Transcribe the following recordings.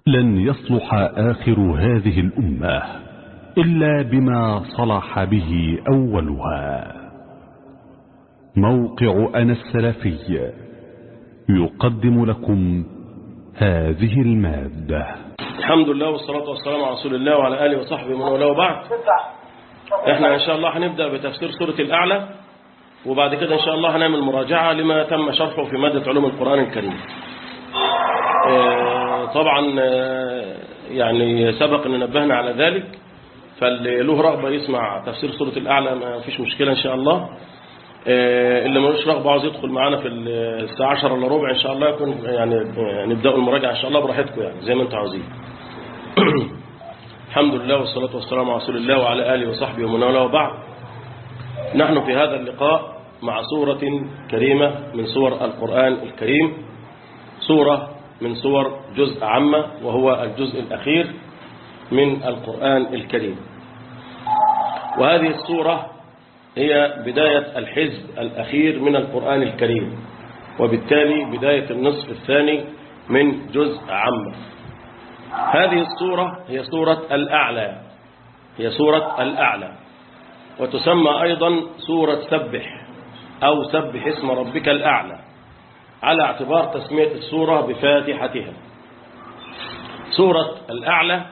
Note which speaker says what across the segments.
Speaker 1: لن يصلح آخر هذه الأمة إلا بما صلح به أولها موقع أنا السلفي يقدم لكم هذه المادة
Speaker 2: الحمد لله والصلاة والسلام على رسول الله وعلى آله وصحبه من والاه وبعد احنا ان شاء الله هنبدأ بتفسير سورة الأعلى وبعد كده ان شاء الله هنعمل مراجعة لما تم شرحه في مادة علوم القرآن الكريم اه طبعا اه يعني سبق ان نبهنا على ذلك فاللي له رغبة يسمع تفسير سورة الأعلى ما فيش مشكلة ان شاء الله اه اللي ملوش رغبة عاوز يدخل معانا في الساعة 10 الا ربع ان شاء الله يكون يعني نبدأ المراجعة ان شاء الله براحتكم يعني زي ما انتم عاوزين الحمد لله والصلاة والسلام على رسول الله وعلى آله وصحبه ومن والاه وبعد نحن في هذا اللقاء مع سورة كريمة من سور القرآن الكريم سورة من سور جزء عامة وهو الجزء الأخير من القرآن الكريم وهذه السورة هي بداية الحزب الأخير من القرآن الكريم وبالتالي بداية النصف الثاني من جزء عامة هذه السورة هي سورة الأعلى هي سورة الأعلى وتسمى أيضا سورة سبح أو سبح اسم ربك الأعلى على اعتبار تسمية السورة بفاتحتها سورة الأعلى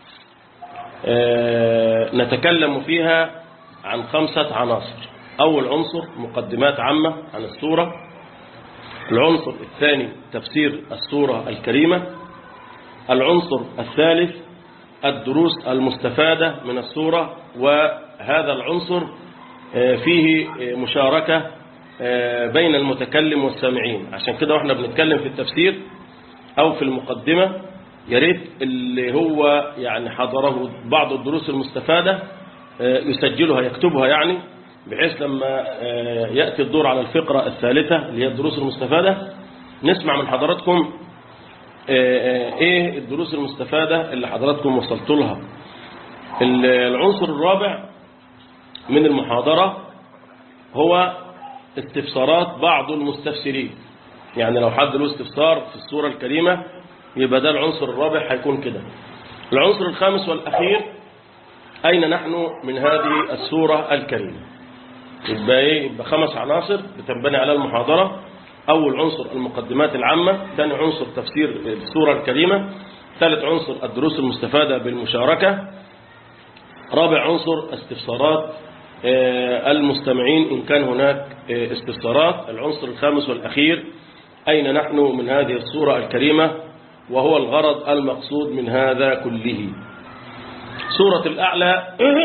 Speaker 2: نتكلم فيها عن خمسة عناصر أول عنصر مقدمات عامة عن السورة العنصر الثاني تفسير السورة الكريمة العنصر الثالث الدروس المستفادة من السورة وهذا العنصر فيه مشاركة بين المتكلم والسامعين عشان كده واحنا بنتكلم في التفسير أو في المقدمة يا ريت اللي هو يعني حضره بعض الدروس المستفادة يسجلها يكتبها يعني بحيث لما يأتي الدور على الفقرة الثالثة اللي هي الدروس المستفادة نسمع من حضراتكم ايه الدروس المستفادة اللي حضراتكم وصلتوا لها العنصر الرابع من المحاضرة هو استفسارات بعض المستفسرين يعني لو حد له استفسار في السورة الكريمة يبقى ده العنصر الرابع هيكون كده العنصر الخامس والأخير أين نحن من هذه السورة الكريمة يبقى ايه يبقى خمس عناصر بتنبني على المحاضرة أول عنصر المقدمات العامة ثاني عنصر تفسير السورة الكريمة ثالث عنصر الدروس المستفادة بالمشاركة رابع عنصر استفسارات المستمعين إن كان هناك استفسارات العنصر الخامس والأخير أين نحن من هذه السورة الكريمة وهو الغرض المقصود من هذا كله سورة الأعلى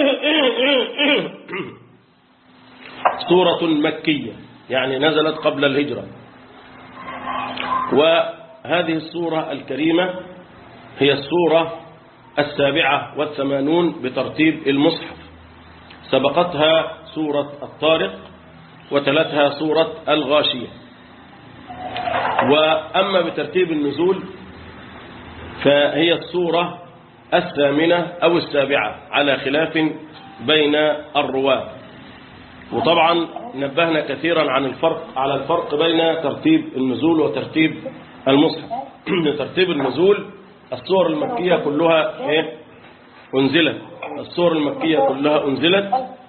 Speaker 2: سورة مكية يعني نزلت قبل الهجرة وهذه السورة الكريمة هي السورة السابعة والثمانون بترتيب المصحف سبقتها سورة الطارق وتلتها سورة الغاشية وأما بترتيب النزول فهي السورة الثامنة أو السابعة على خلاف بين الرواة وطبعا نبهنا كثيرا عن الفرق على الفرق بين ترتيب النزول وترتيب المصحف ترتيب النزول السور المكية كلها ايه انزلت السور المكية كلها انزلت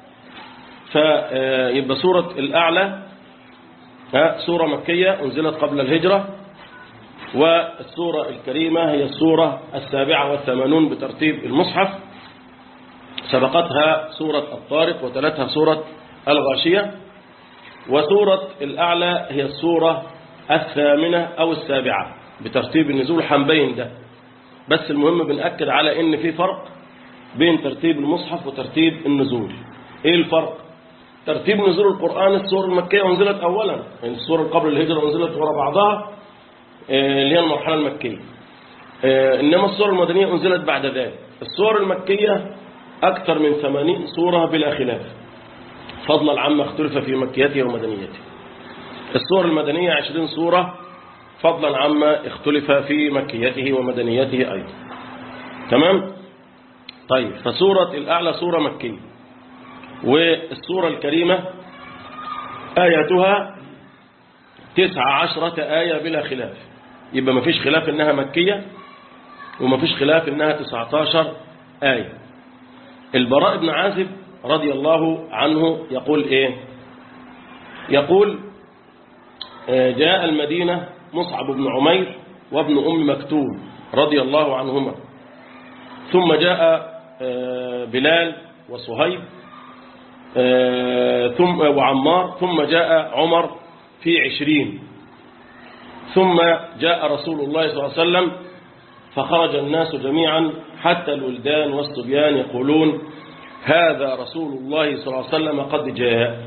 Speaker 2: فيبقى سورة الأعلى سورة مكية انزلت قبل الهجرة والسورة الكريمة هي السورة السابعة والثمانون بترتيب المصحف سبقتها سورة الطارق وتلتها سورة الغاشية وسورة الأعلى هي السورة الثامنة أو السابعة بترتيب النزول حنبين ده بس المهم بنأكد على ان في فرق بين ترتيب المصحف وترتيب النزول ايه الفرق ترتيب نزول القرآن السور المكية انزلت اولا يعني السور قبل الهجرة انزلت وراء بعضها اللي هي المرحلة المكية انما السور المدنية انزلت بعد ذلك السور المكية اكثر من 80 سورة بلا خلاف فضلا عما اختلف في مكيته ومدنيته السور المدنية 20 سورة فضلا عما اختلف في مكيته ومدنيته أيضا تمام طيب فسورة الأعلى سورة مكية والسورة الكريمة آياتها تسعة عشرة آية بلا خلاف يبقى ما فيش خلاف إنها مكية وما فيش خلاف انها 19 آية البراء بن عازب رضي الله عنه يقول ايه يقول جاء المدينة مصعب بن عمير وابن أم مكتوم رضي الله عنهما ثم جاء بلال وصهيب ثم وعمار ثم جاء عمر في عشرين ثم جاء رسول الله صلى الله عليه وسلم فخرج الناس جميعا حتى الولدان والصبيان يقولون هذا رسول الله صلى الله عليه وسلم قد جاء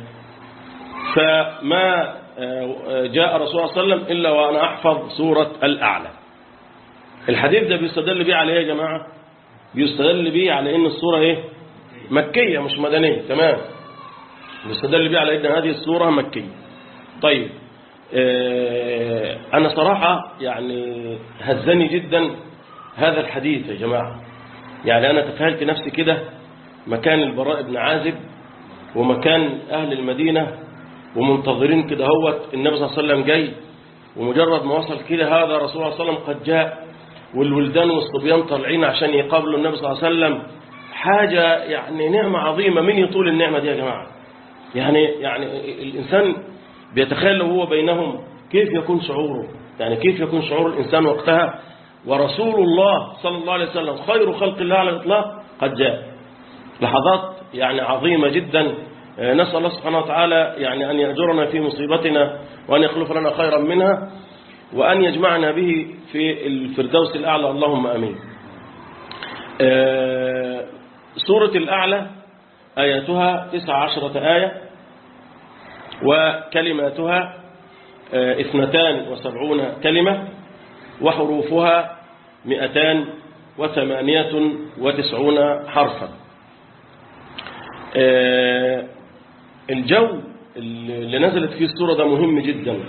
Speaker 2: فما جاء رسول الله صلى الله عليه وسلم إلا وأنا أحفظ سورة الأعلى الحديث ده بيستدل بيه على ايه يا جماعة بيستدل بيه على ان السورة ايه مكية مش مدنية تمام بيستدل بيه على ان هذه السورة مكية طيب اه انا صراحة يعني هزني جدا هذا الحديث يا جماعة يعني انا تخيلت نفسي كده مكان البراء بن عازب ومكان اهل المدينة ومنتظرين كده هوت النبي صلى الله عليه وسلم جاي ومجرد ما وصل كده هذا رسول الله صلى الله عليه وسلم قد جاء والولدان والصبيان طالعين عشان يقابلوا النبي صلى الله عليه وسلم حاجة يعني نعمة عظيمة من يطول النعمة دي يا جماعة يعني يعني الإنسان بيتخيل لو هو بينهم كيف يكون شعوره يعني كيف يكون شعور الإنسان وقتها ورسول الله صلى الله عليه وسلم خير خلق الله على الإطلاق قد جاء لحظات يعني عظيمة جدا نسأل الله سبحانه وتعالى يعني أن يأجرنا في مصيبتنا وأن يخلف لنا خيرا منها وأن يجمعنا به في الفردوس الأعلى اللهم أمين سورة الأعلى آياتها تسع عشرة آية وكلماتها اثنتان وسبعون كلمة وحروفها مئتان وثمانية وتسعون حرفا الجو اللي نزلت فيه السورة ده مهم جدا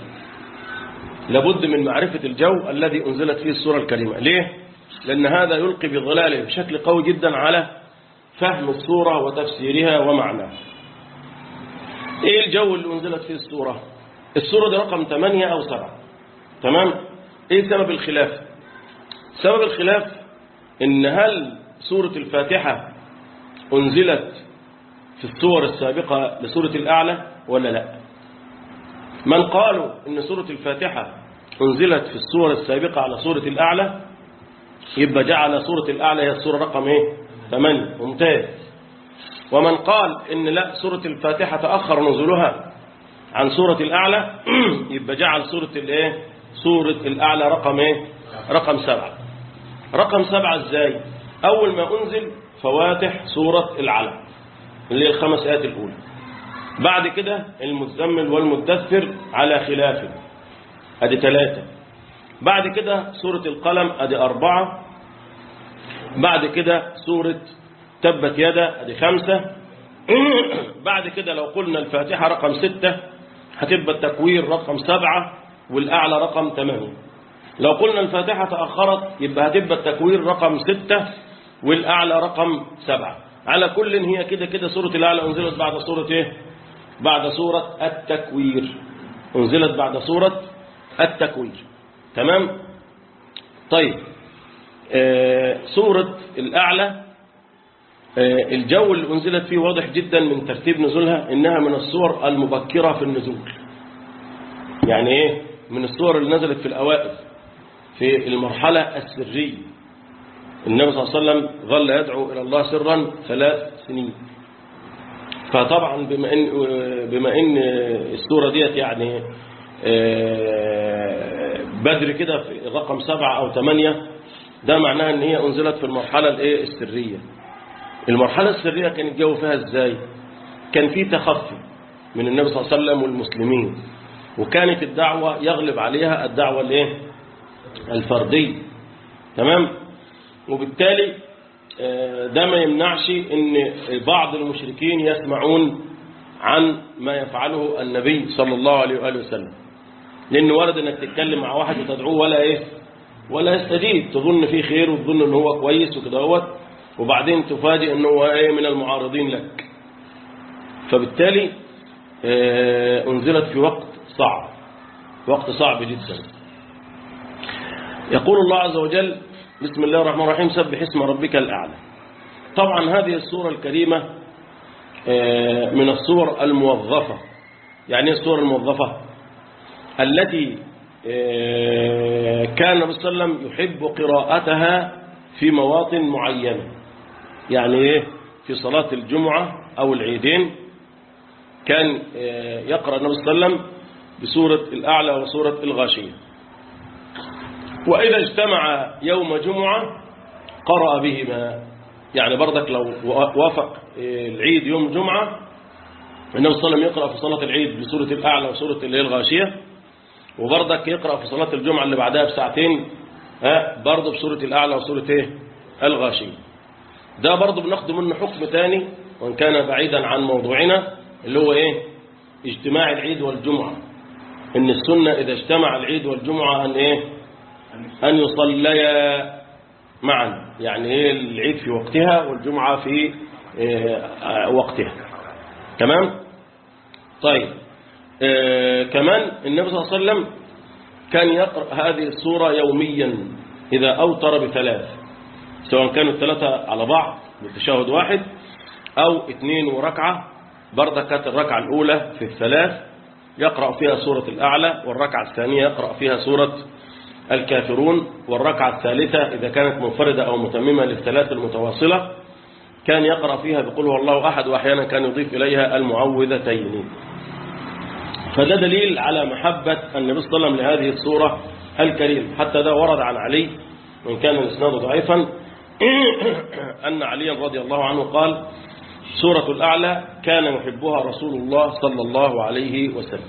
Speaker 2: لابد من معرفة الجو الذي أنزلت فيه السورة الكريمة ليه؟ لأن هذا يلقي بظلاله بشكل قوي جدا على فهم السورة وتفسيرها ومعناها إيه الجو اللي أنزلت فيه السورة؟ السورة دي رقم 8 أو 7 تمام؟ إيه سبب الخلاف؟ سبب الخلاف إن هل سورة الفاتحة أنزلت في السور السابقة لسورة الأعلى ولا لا من قالوا إن سورة الفاتحة أنزلت في السور السابقة على سورة الأعلى يبقى جعل سورة الأعلى هي السورة رقم إيه 8 ممتاز ومن قال إن لا سورة الفاتحة تأخر نزولها عن سورة الأعلى يبقى جعل سورة الإيه سورة الأعلى رقم إيه رقم سبعة رقم سبعة إزاي أول ما أنزل فواتح سورة العلم اللي هي الخمس آيات الأولى بعد كده المزمل والمدثر على خلافه ادي ثلاثة بعد كده سورة القلم ادي أربعة بعد كده سورة تبت يدا ادي خمسة بعد كده لو قلنا الفاتحة رقم ستة هتبقى التكوير رقم سبعة والأعلى رقم ثمانية لو قلنا الفاتحة تأخرت يبقى هتبقى التكوير رقم ستة والأعلى رقم سبعة على كل هي كده كده سورة الأعلى أنزلت بعد سورة إيه بعد سورة التكوير أنزلت بعد سورة التكوير تمام طيب آه سورة الأعلى آه الجو اللي أنزلت فيه واضح جدا من ترتيب نزولها إنها من الصور المبكرة في النزول يعني إيه من الصور اللي نزلت في الأوائل في المرحلة السرية النبي صلى الله عليه وسلم ظل يدعو إلى الله سرا ثلاث سنين فطبعا بما ان بما ان السوره ديت يعني بدر كده في رقم سبعة أو ثمانية ده معناها ان هي أنزلت في المرحلة الايه السرية المرحلة السرية كان الجو فيها ازاي كان في تخفي من النبي صلى الله عليه وسلم والمسلمين وكانت الدعوة يغلب عليها الدعوة الايه الفردية تمام وبالتالي ده ما يمنعش ان بعض المشركين يسمعون عن ما يفعله النبي صلى الله عليه وآله وسلم لأن ورد انك تتكلم مع واحد وتدعوه ولا ايه ولا يستجيب تظن فيه خير وتظن ان هو كويس وكده هو وبعدين تفاجئ ان هو ايه من المعارضين لك فبالتالي انزلت في وقت صعب وقت صعب جدا يقول الله عز وجل بسم الله الرحمن الرحيم سبح اسم ربك الأعلى طبعا هذه السورة الكريمة من الصور الموظفة يعني الصور الموظفة التي كان النبي صلى الله عليه وسلم يحب قراءتها في مواطن معينة يعني ايه في صلاة الجمعة أو العيدين كان يقرأ النبي صلى الله عليه وسلم بسورة الأعلى وسورة الغاشية وإذا اجتمع يوم جمعة قرأ بهما يعني برضك لو وافق العيد يوم جمعة النبي صلى الله عليه وسلم يقرأ في صلاة العيد بسورة الأعلى وسورة الليل الغاشية وبرضك يقرأ في صلاة الجمعة اللي بعدها بساعتين ها برضه بسورة الأعلى وسورة ايه الغاشية ده برضه بناخده منه حكم تاني وإن كان بعيدا عن موضوعنا اللي هو ايه اجتماع العيد والجمعة ان السنة اذا اجتمع العيد والجمعة ان ايه ان يصليا معا يعني ايه العيد في وقتها والجمعة في إيه وقتها تمام طيب إيه كمان النبي صلى الله عليه وسلم كان يقرأ هذه السورة يوميا إذا أوتر بثلاث سواء كانوا الثلاثة على بعض بتشهد واحد أو اثنين وركعة برضه كانت الركعة الأولى في الثلاث يقرأ فيها سورة الأعلى والركعة الثانية يقرأ فيها سورة الكافرون والركعة الثالثة إذا كانت منفردة أو متممة للثلاث المتواصلة كان يقرأ فيها بقول هو الله أحد وأحيانا كان يضيف إليها المعوذتين فده دليل على محبة النبي صلى الله عليه وسلم لهذه السورة الكريمة حتى ده ورد عن علي وإن كان الإسناد ضعيفا أن عليا رضي الله عنه قال سورة الأعلى كان يحبها رسول الله صلى الله عليه وسلم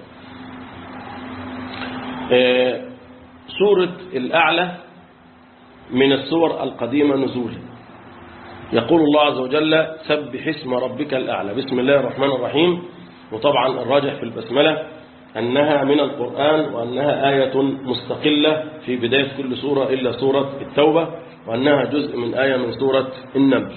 Speaker 2: سورة الأعلى من السور القديمة نزولا يقول الله عز وجل سبح اسم ربك الأعلى بسم الله الرحمن الرحيم وطبعا الراجح في البسملة أنها من القرآن وأنها آية مستقلة في بداية كل سورة إلا سورة التوبة وأنها جزء من آية من سورة النمل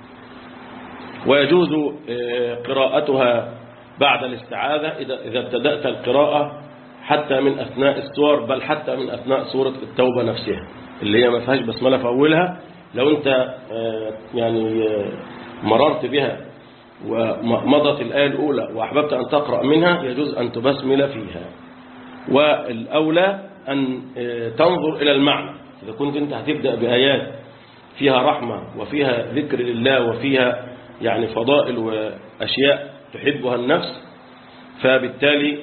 Speaker 2: ويجوز قراءتها بعد الاستعاذة إذا ابتدأت القراءة حتى من أثناء السور بل حتى من أثناء سورة التوبة نفسها اللي هي ما فيهاش بسملة في أولها لو أنت يعني مررت بها ومضت الآية الأولى وأحببت أن تقرأ منها يجوز أن تبسمل فيها والأولى أن تنظر إلى المعنى إذا كنت أنت هتبدأ بآيات فيها رحمة وفيها ذكر لله وفيها يعني فضائل وأشياء تحبها النفس فبالتالي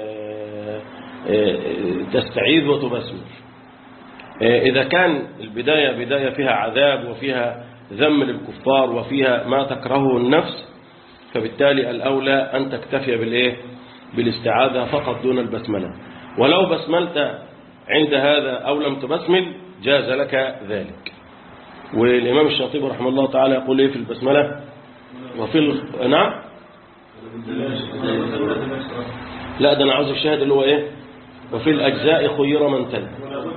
Speaker 2: تستعيذ وتبسمل إذا كان البداية بداية فيها عذاب وفيها ذم للكفار وفيها ما تكرهه النفس فبالتالي الأولى أن تكتفي بالإيه بالاستعاذة فقط دون البسملة ولو بسملت عند هذا أو لم تبسمل جاز لك ذلك والإمام الشاطبي رحمه الله تعالى يقول إيه في البسملة وفي ال... نعم لا ده أنا عاوز الشاهد اللي هو إيه وفي الأجزاء خير من تل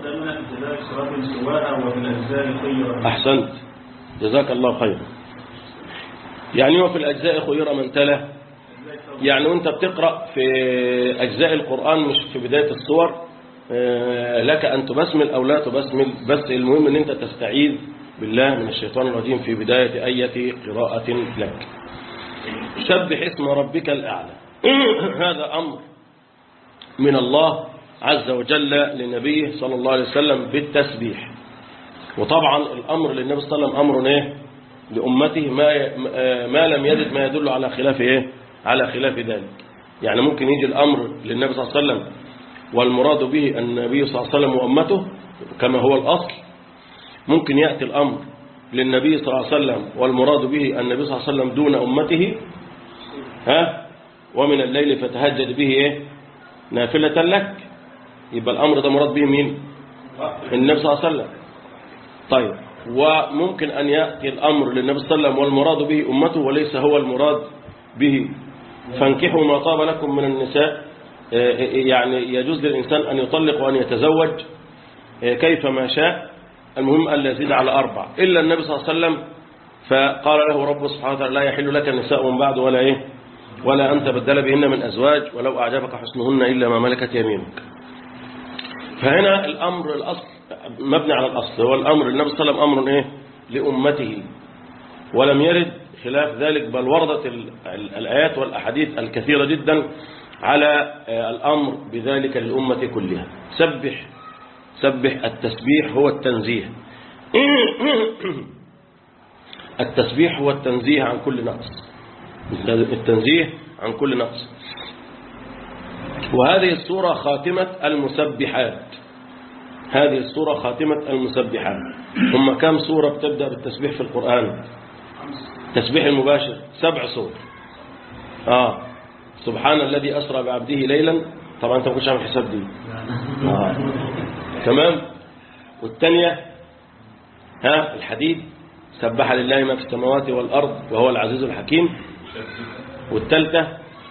Speaker 2: أحسنت جزاك الله خيرا يعني وفي الأجزاء خير من تلا يعني وانت بتقرأ في أجزاء القرآن مش في بداية الصور لك أن تبسمل أو لا تبسمل بس المهم أن أنت تستعيذ بالله من الشيطان الرجيم في بداية أية قراءة لك سبح اسم ربك الأعلى هذا أمر من الله عز وجل لنبيه صلى الله عليه وسلم بالتسبيح وطبعا الأمر للنبي صلى الله عليه وسلم أمر إيه لأمته ما ما لم يجد ما يدل على خلاف إيه على خلاف ذلك يعني ممكن يجي الأمر للنبي صلى الله عليه وسلم والمراد به النبي صلى الله عليه وسلم وأمته كما هو الأصل ممكن يأتي الأمر للنبي صلى الله عليه وسلم والمراد به النبي صلى الله عليه وسلم دون أمته ها ومن الليل فتهجد به إيه نافلة لك يبقى الأمر ده مراد به مين النبي صلى الله عليه وسلم طيب وممكن أن يأتي الأمر للنبي صلى الله عليه وسلم والمراد به أمته وليس هو المراد به فانكحوا ما طاب لكم من النساء يعني يجوز للإنسان أن يطلق وأن يتزوج كيفما شاء المهم أن لا يزيد على أربع إلا النبي صلى الله عليه وسلم فقال له رب سبحانه وتعالى لا يحل لك النساء من بعد ولا إيه ولا أن تبدل بهن من أزواج ولو أعجبك حسنهن إلا ما ملكت يمينك فهنا الأمر الأصل مبني على الأصل هو الأمر النبي صلى الله عليه وسلم أمر إيه لأمته ولم يرد خلاف ذلك بل وردت ال- ال- الآيات والأحاديث الكثيرة جدا على آه، الأمر بذلك للأمة كلها سبح سبح التسبيح هو التنزيه التسبيح هو التنزيه عن كل نقص التنزيه عن كل نقص وهذه السورة خاتمة المسبحات هذه السورة خاتمة المسبحات هم كم سورة بتبدأ بالتسبيح في القرآن تسبيح المباشر سبع سور آه سبحان الذي أسرى بعبده ليلا طبعا أنت ما كنتش عامل حساب دي آه. تمام والثانية ها الحديد سبح لله ما في السماوات والأرض وهو العزيز الحكيم والثالثة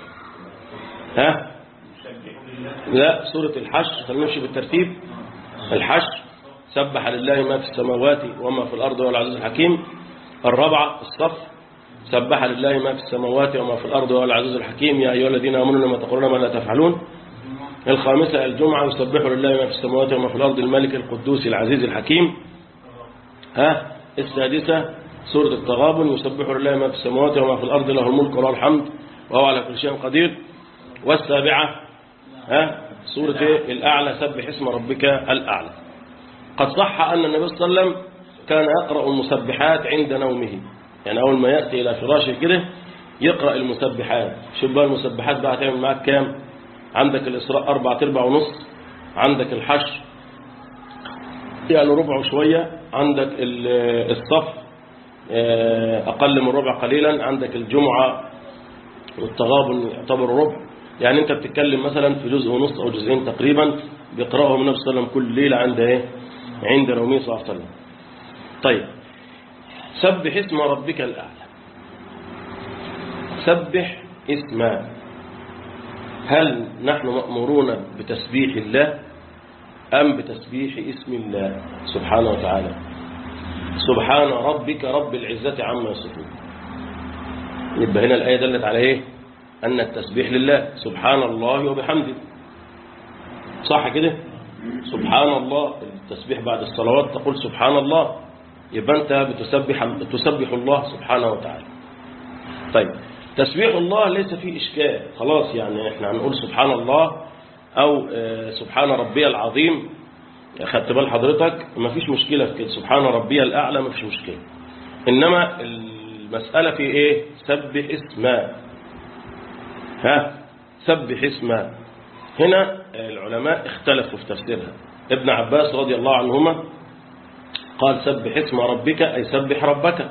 Speaker 2: ها لا سورة الحشر خلينا نمشي بالترتيب الحشر سبح لله ما في السماوات وما في الأرض وهو العزيز الحكيم الرابعة الصف سبح لله ما في السماوات وما في الأرض وهو العزيز الحكيم يا أيها الذين آمنوا لما تقولون ما لا تفعلون الخامسة الجمعة يسبح لله ما في السماوات وما في الأرض الملك القدوس العزيز الحكيم ها السادسة سورة التغابن يسبح لله ما في السماوات وما في الأرض له الملك وله الحمد وهو على كل شيء قدير والسابعة ها سورة إيه؟ الأعلى سبح اسم ربك الأعلى قد صح أن النبي صلى الله عليه وسلم كان يقرأ المسبحات عند نومه يعني أول ما يأتي إلى فراشه كده يقرأ المسبحات شوف بقى المسبحات بقى هتعمل معاك كام عندك الإسراء أربعة أرباع ونص عندك الحشر يعني ربع وشوية عندك ال- الصف آه، أقل من ربع قليلا عندك الجمعة والتغابن يعتبر ربع يعني أنت بتتكلم مثلا في جزء ونص أو جزئين تقريبا بيقرأهم النبي صلى الله عليه وسلم كل ليلة عند إيه؟ عند نومه صلى الله عليه وسلم طيب سبح اسم ربك الأعلى سبح اسما هل نحن مأمورون بتسبيح الله أم بتسبيح اسم الله سبحانه وتعالى سبحان ربك رب العزة عما يصفون يبقى هنا الآية دلت على إيه أن التسبيح لله سبحان الله وبحمده صح كده سبحان الله التسبيح بعد الصلوات تقول سبحان الله يبقى أنت بتسبح تسبح الله سبحانه وتعالى طيب تسبيح الله ليس فيه إشكال خلاص يعني احنا هنقول سبحان الله أو آه، سبحان ربي العظيم خدت بال حضرتك ما فيش مشكلة في كده سبحان ربي الأعلى ما فيش مشكلة إنما المسألة في إيه سبح اسما ها سبح اسما هنا العلماء اختلفوا في تفسيرها ابن عباس رضي الله عنهما قال سبح اسم ربك أي سبح ربك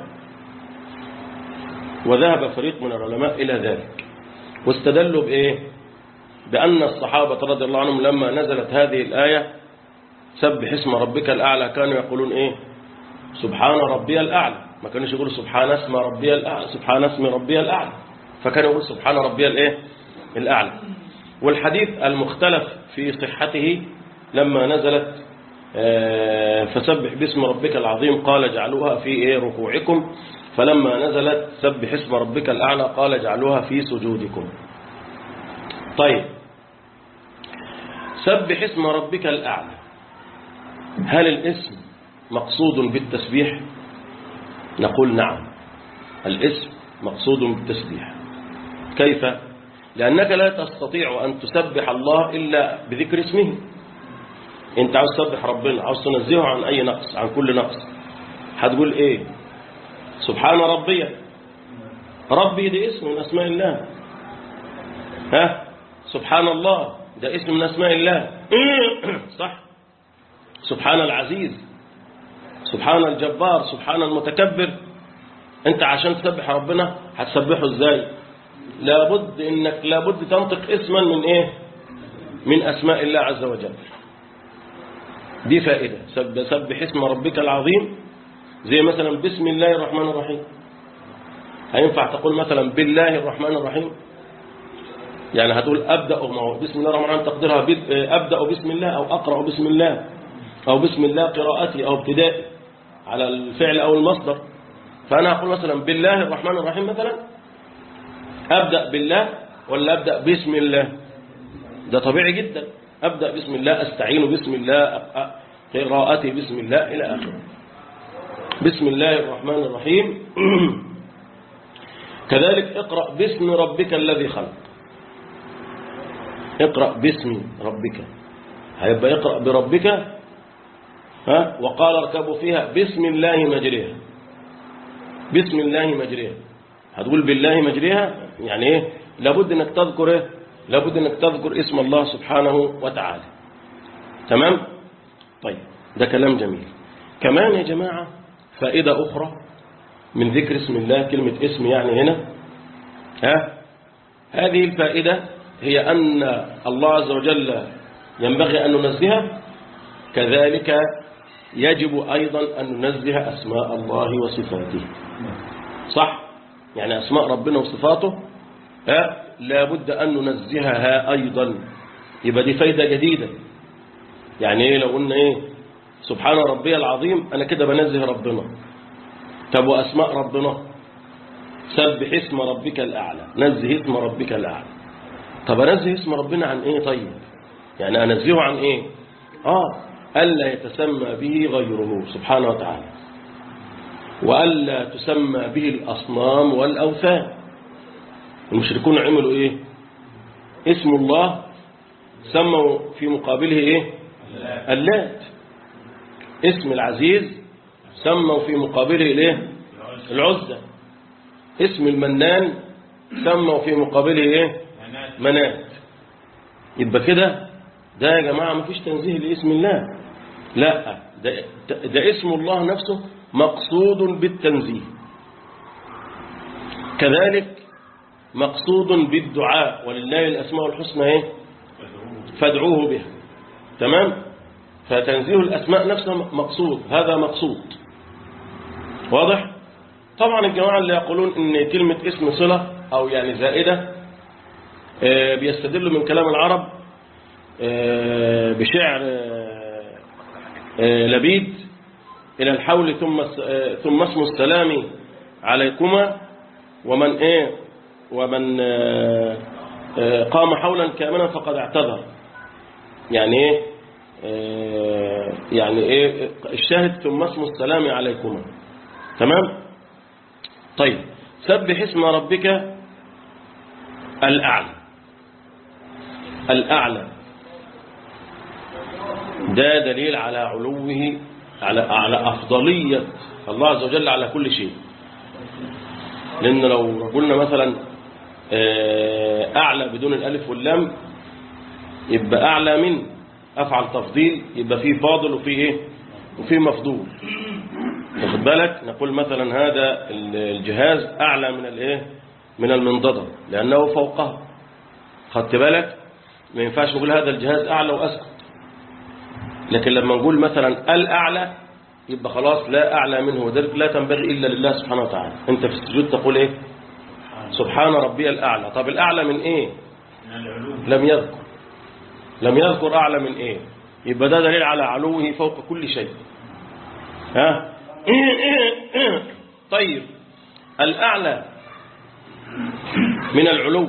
Speaker 2: وذهب فريق من العلماء إلى ذلك واستدلوا بإيه بأن الصحابة رضي الله عنهم لما نزلت هذه الآية سبح اسم ربك الأعلى كانوا يقولون إيه سبحان ربي الأعلى ما كانوش يقولوا سبحان اسم ربي الأعلى سبحان اسم ربي الأعلى فكانوا يقولوا سبحان ربي الإيه الأعلى والحديث المختلف في صحته لما نزلت آه، فسبح باسم ربك العظيم قال جعلوها في إيه ركوعكم فلما نزلت سبح اسم ربك الأعلى قال جعلوها في سجودكم طيب سبح اسم ربك الأعلى هل الاسم مقصود بالتسبيح نقول نعم الاسم مقصود بالتسبيح كيف لأنك لا تستطيع أن تسبح الله إلا بذكر اسمه انت عاوز تسبح ربنا عاوز تنزهه عن أي نقص عن كل نقص هتقول ايه سبحان ربي ربي ده اسم من أسماء الله ها سبحان الله ده اسم من أسماء الله صح سبحان العزيز سبحان الجبار سبحان المتكبر انت عشان تسبح ربنا هتسبحه ازاي لابد انك لابد تنطق اسما من ايه من اسماء الله عز وجل دي فائدة سب- سبح اسم ربك العظيم زي مثلا بسم الله الرحمن الرحيم هينفع تقول مثلا بالله الرحمن الرحيم يعني هتقول أبدأ ما هو بسم الله الرحمن الرحيم تقديرها بال- أبدأ بسم الله أو أقرأ بسم الله أو بسم الله قراءتي أو ابتدائي على الفعل أو المصدر فأنا أقول مثلا بالله الرحمن الرحيم مثلا أبدأ بالله ولا أبدأ بسم الله ده طبيعي جدا أبدأ بسم الله أستعين بسم الله أ- أ- قراءته بسم الله إلى آخره بسم الله الرحمن الرحيم كذلك اقرأ باسم ربك الذي خلق اقرأ باسم ربك هيبقى اقرأ بربك ها وقال اركبوا فيها بسم الله مجريها بسم الله مجريها هتقول بالله مجريها يعني ايه لابد انك تذكر ايه لابد انك تذكر اسم الله سبحانه وتعالى تمام طيب ده كلام جميل كمان يا جماعة فائدة أخرى من ذكر اسم الله كلمة اسم يعني هنا ها هذه الفائدة هي أن الله عز وجل ينبغي أن ننزهه كذلك يجب أيضا أن ننزه أسماء الله وصفاته صح يعني أسماء ربنا وصفاته ها لابد أن ننزهها أيضا يبقى دي فايدة جديدة يعني إيه لو قلنا إيه سبحان ربي العظيم أنا كده بنزه ربنا طب وأسماء ربنا سبح اسم ربك الأعلى نزه اسم ربك الأعلى طب أنزه اسم ربنا عن إيه طيب يعني أنزهه عن إيه آه ألا يتسمى به غيره سبحانه وتعالى وألا تسمى به الأصنام والأوثان المشركون عملوا إيه اسم الله سموا في مقابله إيه اللات اسم العزيز سموا في مقابله إيه العزة اسم المنان سموا في مقابله إيه منات يبقى كده ده يا جماعة مفيش تنزيه لاسم الله لا ده, ده اسم الله نفسه مقصود بالتنزيه كذلك مقصود بالدعاء ولله الأسماء الحسنى ايه فادعوه بها تمام فتنزيه الأسماء نفسها مقصود هذا مقصود واضح طبعا الجماعة اللي يقولون ان كلمة اسم صلة او يعني زائدة بيستدلوا من كلام العرب بشعر لبيد إلى الحول ثم ثم اسم السلام عليكما ومن ايه ومن قام حولا كاملا فقد اعتذر يعني ايه يعني ايه الشاهد ثم اسم السلام عليكما تمام طيب سبح اسم ربك الأعلى الأعلى ده دليل على علوه على على أفضلية الله عز وجل على كل شيء لأن لو قلنا مثلا أعلى بدون الألف واللام يبقى أعلى من أفعل تفضيل يبقى فيه فاضل وفيه إيه وفيه مفضول واخد بالك نقول مثلا هذا الجهاز أعلى من الإيه من المنضدة لأنه فوقها خدت بالك ما ينفعش نقول هذا الجهاز أعلى وأسكت لكن لما نقول مثلا الأعلى يبقى خلاص لا أعلى منه وذلك لا تنبغي إلا لله سبحانه وتعالى أنت في السجود تقول إيه سبحان ربي الأعلى طب الأعلى من إيه لم يذكر لم يذكر أعلى من إيه يبقى ده دليل على علوه فوق كل شيء ها طيب الأعلى من العلو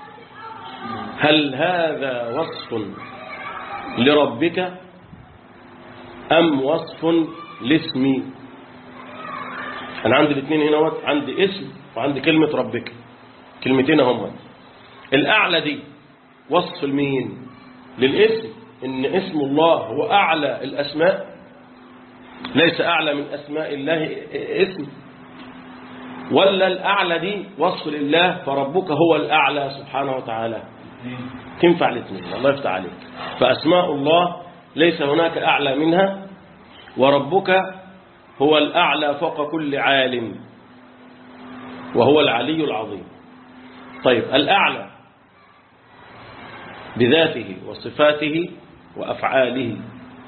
Speaker 2: هل هذا وصف لربك أم وصف لاسم أنا عندي الاثنين هنا عندي اسم وعندي كلمة ربك كلمتين هم الأعلى دي وصف المين للاسم إن اسم الله هو أعلى الأسماء ليس أعلى من أسماء الله اسم ولا الأعلى دي وصف لله فربك هو الأعلى سبحانه وتعالى تنفع الاثنين الله يفتح عليك فأسماء الله ليس هناك أعلى منها وربك هو الأعلى فوق كل عالم وهو العلي العظيم طيب الأعلى بذاته وصفاته وأفعاله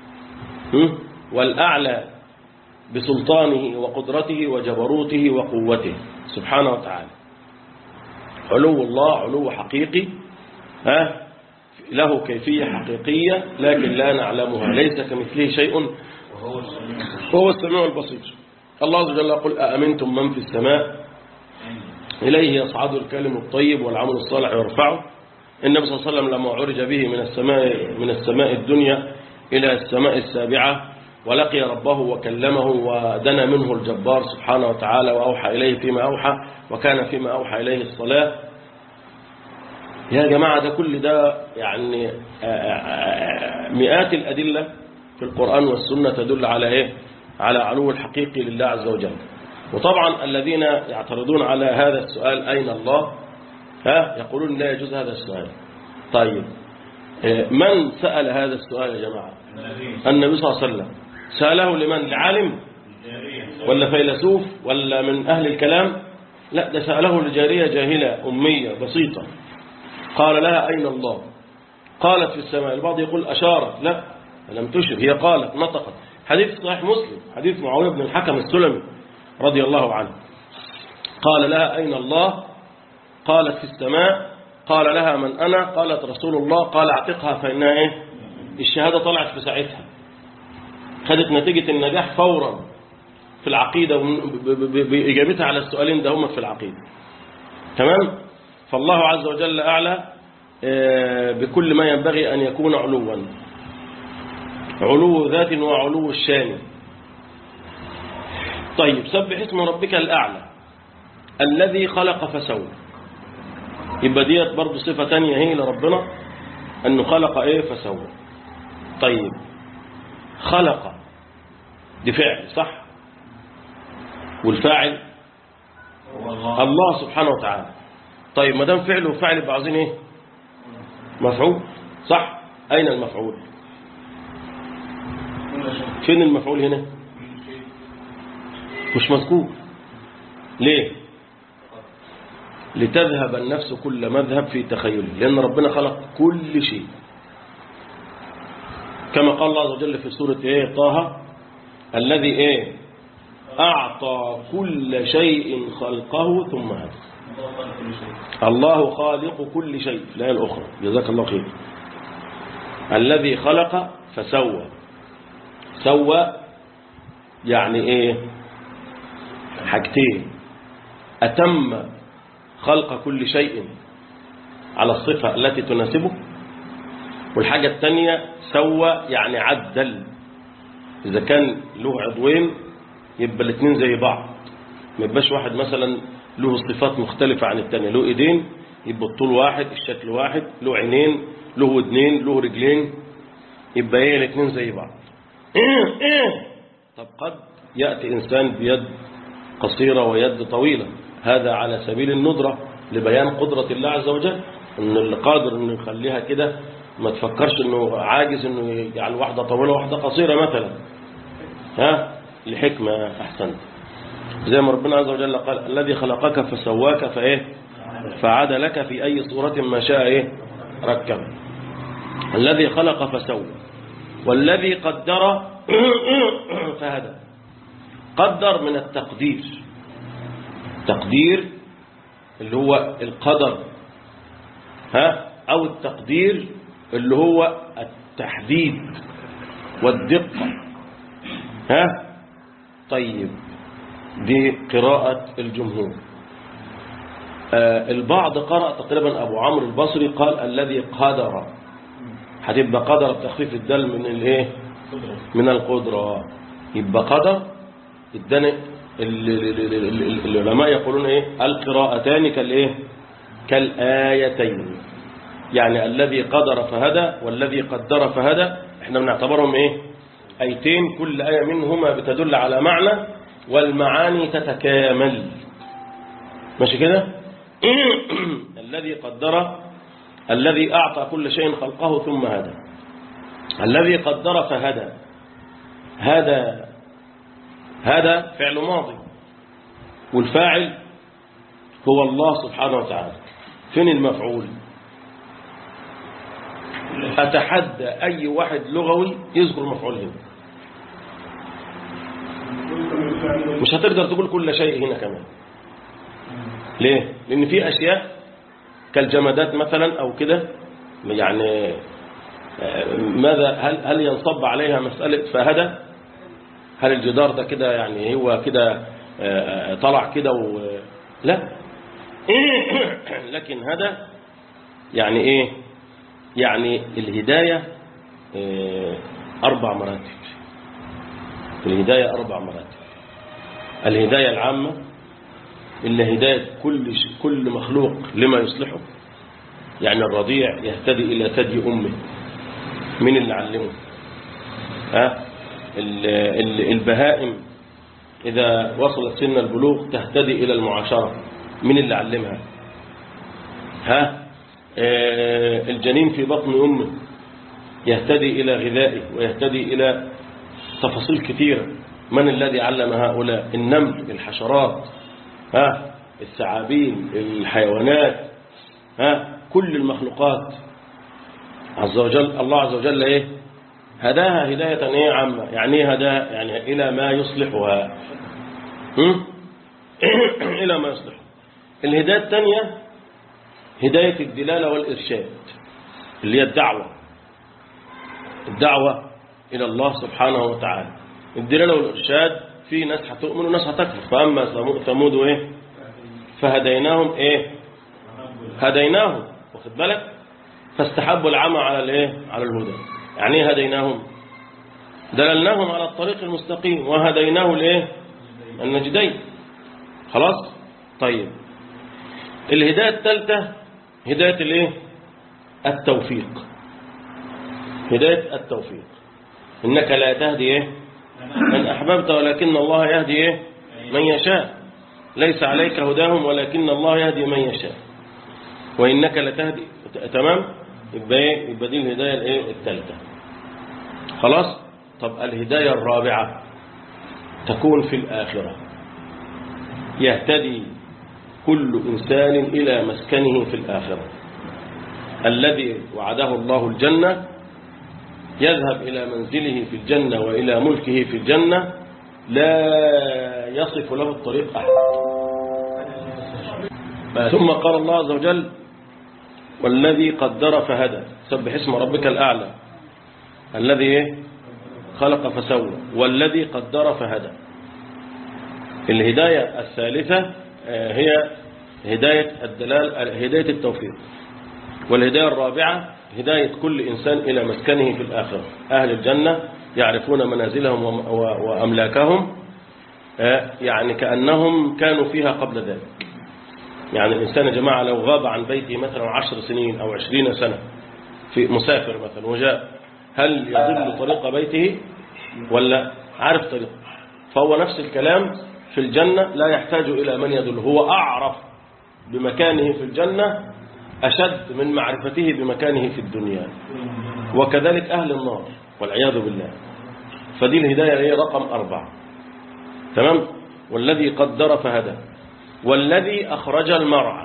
Speaker 2: والأعلى بسلطانه وقدرته وجبروته وقوته سبحانه وتعالى علو الله علو حقيقي ها له كيفية حقيقية لكن لا نعلمها ليس كمثله شيء وهو السميع البصير الله عز وجل يقول أأمنتم من في السماء إليه يصعد الكلم الطيب والعمل الصالح يرفعه النبي صلى الله عليه وسلم لما عرج به من السماء من السماء الدنيا إلى السماء السابعة ولقي ربه وكلمه ودنا منه الجبار سبحانه وتعالى وأوحى إليه فيما أوحى وكان فيما أوحى إليه الصلاة يا جماعة ده كل ده يعني مئات الأدلة في القرآن والسنة تدل على إيه على علو الحقيقي لله عز وجل وطبعا الذين يعترضون على هذا السؤال أين الله ها يقولون لا يجوز هذا السؤال طيب من سأل هذا السؤال يا جماعة النبي صلى الله عليه وسلم سأله لمن لعالم ولا فيلسوف ولا من أهل الكلام لا ده سأله لجارية جاهلة أمية بسيطة قال لها أين الله قالت في السماء البعض يقول أشارت لا لم تشر هي قالت نطقت حديث صحيح مسلم حديث معاوية بن الحكم السلمي رضي الله عنه قال لها أين الله قالت في السماء قال لها من أنا قالت رسول الله قال اعتقها فإنها إيه الشهادة طلعت في ساعتها خدت نتيجة النجاح فورا في العقيدة بإجابتها على السؤالين ده هم في العقيدة تمام فالله عز وجل أعلى بكل ما ينبغي أن يكون علوا علو ذات وعلو الشان طيب سبح اسم ربك الأعلى الذي خلق فسوى يبقى ديت برضه صفة تانية هي لربنا أنه خلق إيه فسوى طيب خلق دي فعل صح والفاعل الله, الله سبحانه وتعالى طيب ما دام فعل وفاعل يبقى عايزين ايه مفعول صح اين المفعول فين المفعول هنا مش مذكور ليه لتذهب النفس كل مذهب في تخيله لأن ربنا خلق كل شيء كما قال الله عز وجل في سورة إيه طه الذي إيه أعطى كل شيء خلقه ثم هدى الله خالق كل شيء في الآية الأخرى جزاك الله خير الذي خلق فسوى سوى يعني إيه حاجتين أتم خلق كل شيء على الصفة التي تناسبه والحاجة الثانية سوى يعني عدل إذا كان له عضوين يبقى الاثنين زي بعض ما يبقاش واحد مثلا له صفات مختلفة عن الثانية له ايدين يبقى الطول واحد الشكل واحد له عينين له ودنين له رجلين يبقى ايه الاثنين زي بعض طب قد يأتي إنسان بيد قصيرة ويد طويلة هذا على سبيل الندرة لبيان قدرة الله عز وجل ان اللي قادر انه يخليها كده ما تفكرش انه عاجز انه يجعل واحدة طويلة وواحدة قصيرة مثلا ها لحكمة احسنت زي ما ربنا عز وجل قال الذي خلقك فسواك فايه فعاد لك في اي صورة ما شاء ايه ركب الذي خلق فسوى والذي قدر فهدى قدر من التقدير تقدير اللي هو القدر ها أو التقدير اللي هو التحديد والدقة ها طيب دي قراءة الجمهور آه البعض قرأ تقريبا أبو عمرو البصري قال الذي قدر هتبقى قدر تخفيف الدل من الايه من القدرة يبقى قدر اداني العلماء يقولون ايه القراءتان كالايه كالايتين يعني الذي قدر فهدى والذي قدر فهدى احنا بنعتبرهم ايه ايتين كل ايه منهما بتدل على معنى والمعاني تتكامل ماشي كده الذي قدر الذي اعطى كل شيء خلقه ثم هدى الذي قدر فهدى هذا هذا فعل ماضي والفاعل هو الله سبحانه وتعالى فين المفعول أتحدى أي واحد لغوي يذكر المفعول هنا مش هتقدر تقول كل شيء هنا كمان ليه لأن في أشياء كالجمادات مثلا أو كده يعني ماذا هل هل ينصب عليها مسألة فهدى هل الجدار ده كده يعني هو كده طلع كده و... لا لكن هذا يعني ايه يعني الهداية أربع مراتب الهداية أربع مراتب الهداية العامة اللي هداية كل ش... كل مخلوق لما يصلحه يعني الرضيع يهتدي إلى ثدي أمه من اللي علمه ها ال... ال... البهائم إذا وصلت سن البلوغ تهتدي إلى المعاشرة من اللي علمها ها آه الجنين في بطن أمه يهتدي إلى غذائه ويهتدي إلى تفاصيل كثيرة من الذي علم هؤلاء النمل الحشرات ها الثعابين الحيوانات ها كل المخلوقات عز وجل الله عز وجل ايه هداها هداية ايه عامة يعني ايه هداها يعني الى ما يصلحها هم؟ الى ما يصلحها الهداية الثانية هداية الدلالة والإرشاد اللي هي الدعوة الدعوة إلى الله سبحانه وتعالى الدلالة والإرشاد في ناس هتؤمن وناس هتكفر فأما ثمود إيه فهديناهم إيه هديناهم واخد بالك فاستحبوا العمى على الإيه على الهدى يعني إيه هديناهم دللناهم على الطريق المستقيم وهديناه الإيه النجدين خلاص طيب الهداية الثالثة هداية الإيه التوفيق هداية التوفيق إنك لا تهدي إيه من أحببت ولكن الله يهدي إيه من يشاء ليس عليك هداهم ولكن الله يهدي من يشاء وإنك لتهدي تمام يبقى إيه يبقى دي الهداية الإيه الثالثة خلاص طب الهداية الرابعة تكون في الآخرة يهتدي كل إنسان إلى مسكنه في الآخرة الذي وعده الله الجنة يذهب إلى منزله في الجنة وإلى ملكه في الجنة لا يصف له الطريق أحد ثم قال الله عز وجل والذي قدر فهدى سبح اسم ربك الأعلى الذي خلق فسوى والذي قدر فهدى الهداية الثالثة هي هداية الدلال هداية التوفيق والهداية الرابعة هداية كل إنسان إلى مسكنه في الآخرة أهل الجنة يعرفون منازلهم وأملاكهم يعني كأنهم كانوا فيها قبل ذلك يعني الإنسان يا جماعة لو غاب عن بيته مثلا عشر سنين أو عشرين سنة في مسافر مثلا وجاء هل يضل طريق بيته ولا عارف طريقه فهو نفس الكلام في الجنة لا يحتاج إلى من يدل هو أعرف بمكانه في الجنة أشد من معرفته بمكانه في الدنيا وكذلك أهل النار والعياذ بالله فدي الهداية هي رقم أربعة تمام والذي قدر فهدى والذي أخرج المرعى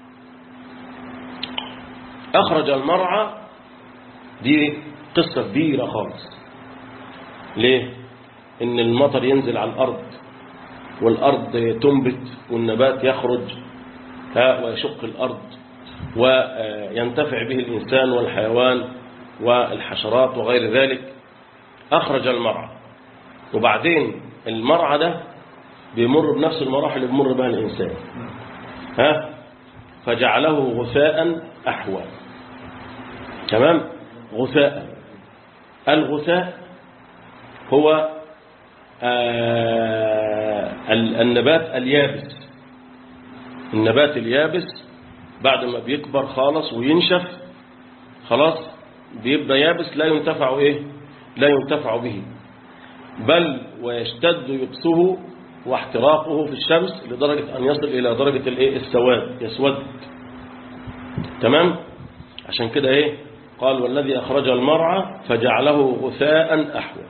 Speaker 2: أخرج المرعى دي قصة كبيرة خالص ليه إن المطر ينزل على الأرض والأرض تنبت والنبات يخرج ويشق الأرض وينتفع به الإنسان والحيوان والحشرات وغير ذلك أخرج المرعى وبعدين المرعى ده بيمر بنفس المراحل اللي بيمر بها الإنسان ها فجعله غثاء أحوى تمام غثاء الغثاء هو آه النبات اليابس النبات اليابس بعد ما بيكبر خالص وينشف خلاص بيبقى يابس لا ينتفع ايه لا ينتفع به بل ويشتد يبسه واحتراقه في الشمس لدرجة أن يصل إلى درجة الايه السواد يسود تمام عشان كده ايه قال والذي أخرج المرعى فجعله غثاء أحوى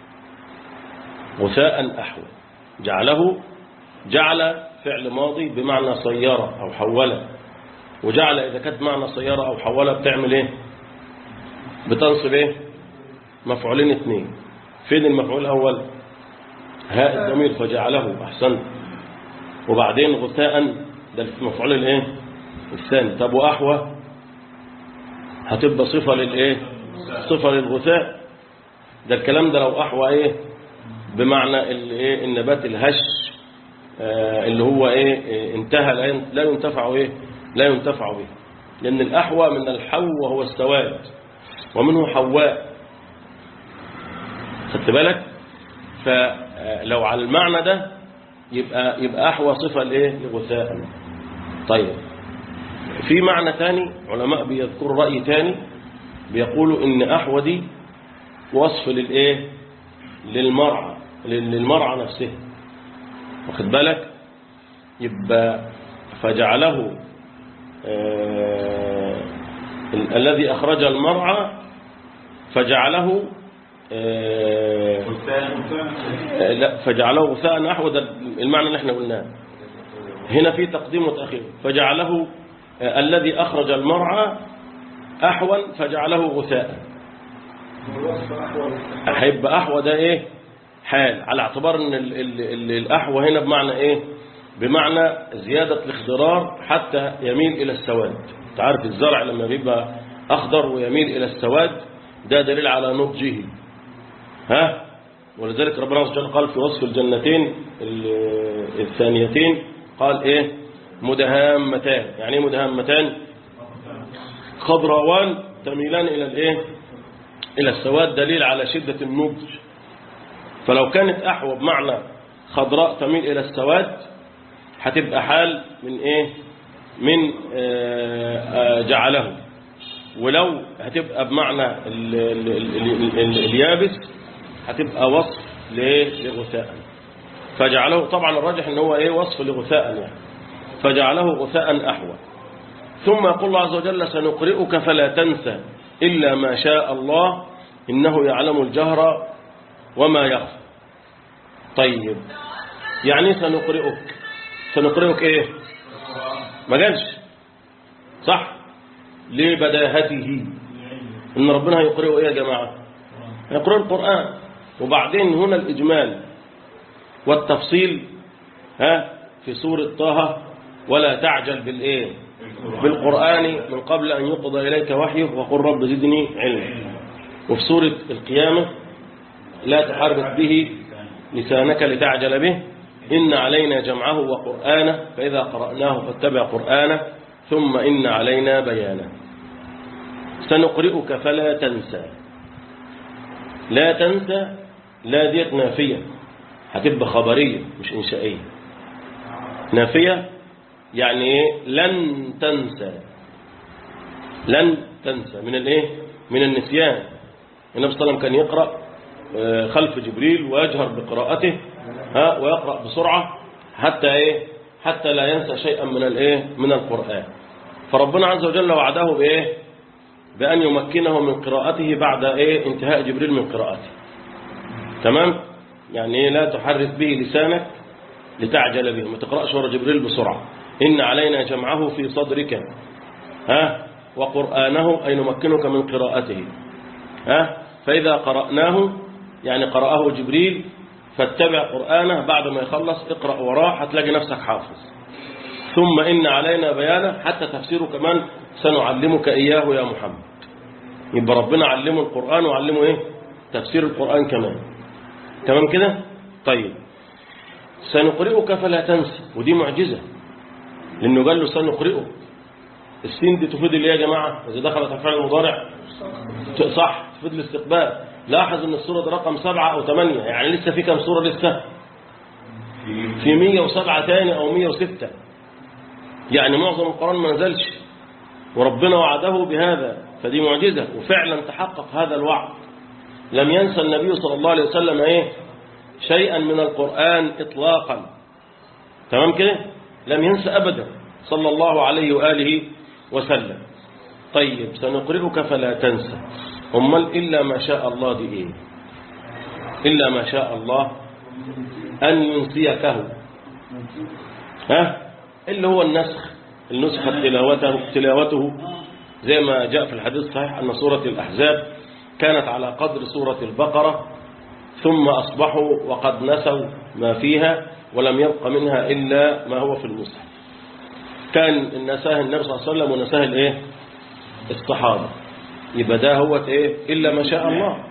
Speaker 2: غثاء أحوى جعله جعل فعل ماضي بمعنى صيرة أو حولة وجعل إذا كانت معنى صيرة أو حولة بتعمل إيه بتنصب إيه مفعولين اثنين فين المفعول الأول هاء الضمير فجعله أحسن وبعدين غثاء ده المفعول الإيه الثاني طب وأحوى هتبقى صفة للإيه صفة للغثاء ده الكلام ده لو أحوى إيه بمعنى الايه النبات الهش آه اللي هو ايه انتهى لا ينتفع ايه لا ينتفع به لان الاحوى من الحو وهو السواد ومنه حواء خدت بالك فلو على المعنى ده يبقى يبقى أحوى صفة لإيه لغثاء طيب في معنى تاني علماء بيذكروا رأي تاني بيقولوا إن أحوى دي وصف للإيه للمرعى للمرعى نفسها واخد بالك يبقى فجعله آه ال- الذي أخرج المرعى فجعله آه آه، لا فجعله غثاء نحو ده المعنى اللي احنا قلناه هنا في تقديم وتأخير فجعله آه، الذي أخرج المرعى أحول فجعله غثاء هيبقى أحوى ده إيه حال على اعتبار ان ال ال ال الأحوى هنا بمعنى إيه بمعنى زيادة الاخضرار حتى يميل إلى السواد انت عارف الزرع لما بيبقى أخضر ويميل إلى السواد ده دليل على نضجه ها ولذلك ربنا عز وجل قال في وصف الجنتين ال- الثانيتين قال ايه مدهامتان يعني ايه مدهامتان خضراوان تميلان الى الايه الى السواد دليل على شدة النضج فلو كانت احوى بمعنى خضراء تميل الى السواد هتبقى حال من ايه من آه، آه، جعله ولو هتبقى بمعنى ال ال ال ال اليابس هتبقى وصف لإيه؟ لغثاء فجعله طبعا الراجح ان هو ايه وصف لغثاء يعني فجعله غثاء احوى ثم يقول الله عز وجل سنقرئك فلا تنسى الا ما شاء الله انه يعلم الجهر وما يخفى طيب يعني سنقرئك سنقرئك ايه ما قالش صح لبداهته ان ربنا هيقرئه ايه يا جماعه يقرأ القرآن وبعدين هنا الإجمال والتفصيل ها في سورة طه ولا تعجل بالإيه بالقرآن من قبل أن يقضى إليك وحيه وقل رب زدني علما وفي سورة القيامة لا تحرك به لسانك لتعجل به إن علينا جمعه وقرآنه فإذا قرأناه فاتبع قرآنه ثم إن علينا بيانه سنقرئك فلا تنسى لا تنسى لا ديت نافية هتبقى خبرية مش إنشائية نافية يعني إيه لن تنسى لن تنسى من الإيه من النسيان النبي صلى الله عليه وسلم كان يقرأ آه، خلف جبريل ويجهر بقراءته ها ويقرأ بسرعة حتى إيه حتى لا ينسى شيئا من الإيه من القرآن فربنا عز وجل وعده بإيه بأن يمكنه من قراءته بعد إيه انتهاء جبريل من قراءته تمام يعني إيه لا تحرك به لسانك لتعجل به ما تقرأش ورا جبريل بسرعة إن علينا جمعه في صدرك ها وقرآنه أي نمكنك من قراءته ها فإذا قرأناه يعني قرأه جبريل فاتبع قرآنه بعد ما يخلص اقرأ وراه هتلاقي نفسك حافظ ثم إن علينا بيانه حتى تفسيره كمان سنعلمك إياه يا محمد يبقى ربنا علمه القرآن وعلمه إيه تفسير القرآن كمان تمام كده طيب سنقرئك فلا تنسى ودي معجزة لأنه قال له سنقرئك السين دي تفيد الايه يا جماعة إذا دخلت أفعال المضارع صح تفيد الاستقبال لاحظ ان السورة دي رقم سبعة أو ثمانية يعني لسه في كم سورة لسه في 107 تاني أو 106 يعني معظم القرآن ما نزلش وربنا وعده بهذا فدي معجزة وفعلا تحقق هذا الوعد لم ينسى النبي صلى الله عليه وسلم ايه شيئا من القرآن إطلاقا تمام كده لم ينسى أبدا صلى الله عليه وآله وسلم طيب سنقرئك فلا تنسى أمال إلا ما شاء الله دي إيه إلا ما شاء الله أن ينسيكه ها اللي هو النسخ النسخ تلاوته, تلاوته زي ما جاء في الحديث الصحيح أن سورة الأحزاب كانت على قدر سورة البقرة ثم أصبحوا وقد نسوا ما فيها ولم يبق منها إلا ما هو في المصحف كان نساه النبي صلى الله عليه وسلم ونساه الايه الصحابة يبقى ده هو ايه إلا ما شاء الله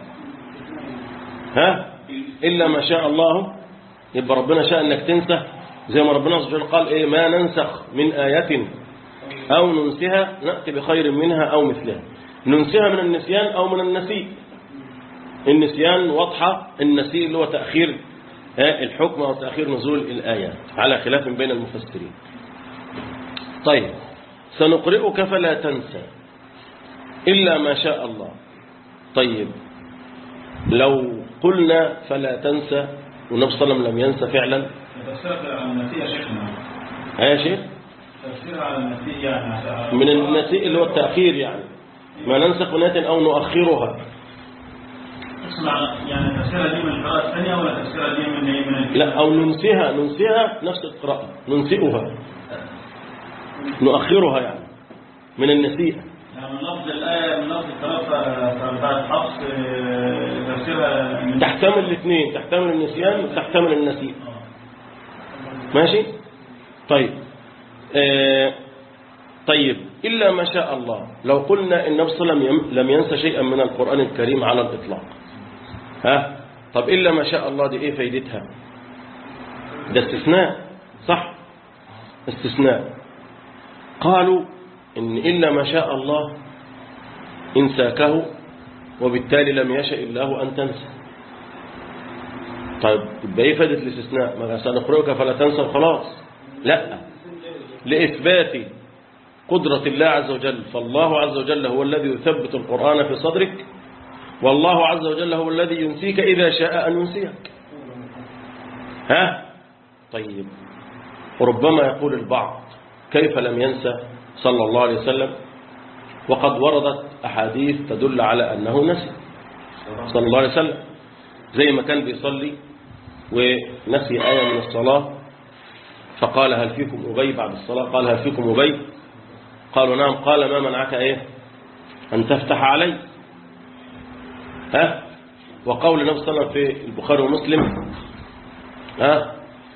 Speaker 2: ها إلا ما شاء الله يبقى ربنا شاء أنك تنسى زي ما ربنا سبحانه قال إيه ما ننسخ من آية أو ننسها نأتي بخير منها أو مثلها ننسها من النسيان أو من النسيء النسيان واضحة النسيء اللي هو تأخير آه، الحكم أو تأخير نزول الآيات على خلاف بين المفسرين طيب سنقرئك فلا تنسى إلا ما شاء الله طيب لو قلنا فلا تنسى والنبي صلى الله عليه وسلم لم ينسى فعلا
Speaker 3: تفسير على النسيء يا شيخنا
Speaker 2: ها يا شيخ
Speaker 3: تفسير على النسيء يعني
Speaker 2: من النسيء اللي هو التأخير يعني ما ننسخ من آية أو نؤخرها
Speaker 3: اسمع يعني تفسيرها دي من القراءة الثانية ولا تفسيرها دي من ايه من ال-
Speaker 2: لا أو ننسيها ننسيها نفس القراءة ننسئها نؤخرها يعني من النسيء
Speaker 3: يعني من لفظ الآية من لفظ القراءة بتاعت حفص آه، تفسيرها من
Speaker 2: تحتمل الاثنين تحتمل النسيان وتحتمل النسيء ماشي طيب آه طيب إلا ما شاء الله لو قلنا إن النبي صلى الله عليه وسلم لم ينسى شيئا من القرآن الكريم على الإطلاق ها طب إلا ما شاء الله دي إيه فايدتها ده استثناء صح استثناء قالوا إن إلا ما شاء الله إن ساكه وبالتالي لم يشأ الله أن تنسى طيب يبقى ايه فائده الاستثناء ما سنقرئك فلا تنسى وخلاص لا لاثبات قدره الله عز وجل فالله عز وجل هو الذي يثبت القران في صدرك والله عز وجل هو الذي ينسيك اذا شاء ان ينسيك ها طيب ربما يقول البعض كيف لم ينسى صلى الله عليه وسلم وقد وردت احاديث تدل على انه نسي صلى الله عليه وسلم زي ما كان بيصلي ونسي آية من الصلاة فقال هل فيكم أبي بعد الصلاة قال هل فيكم أبي قالوا نعم قال ما منعك إيه أن تفتح علي ها وقول النبي صلى الله عليه وسلم في البخاري ومسلم ها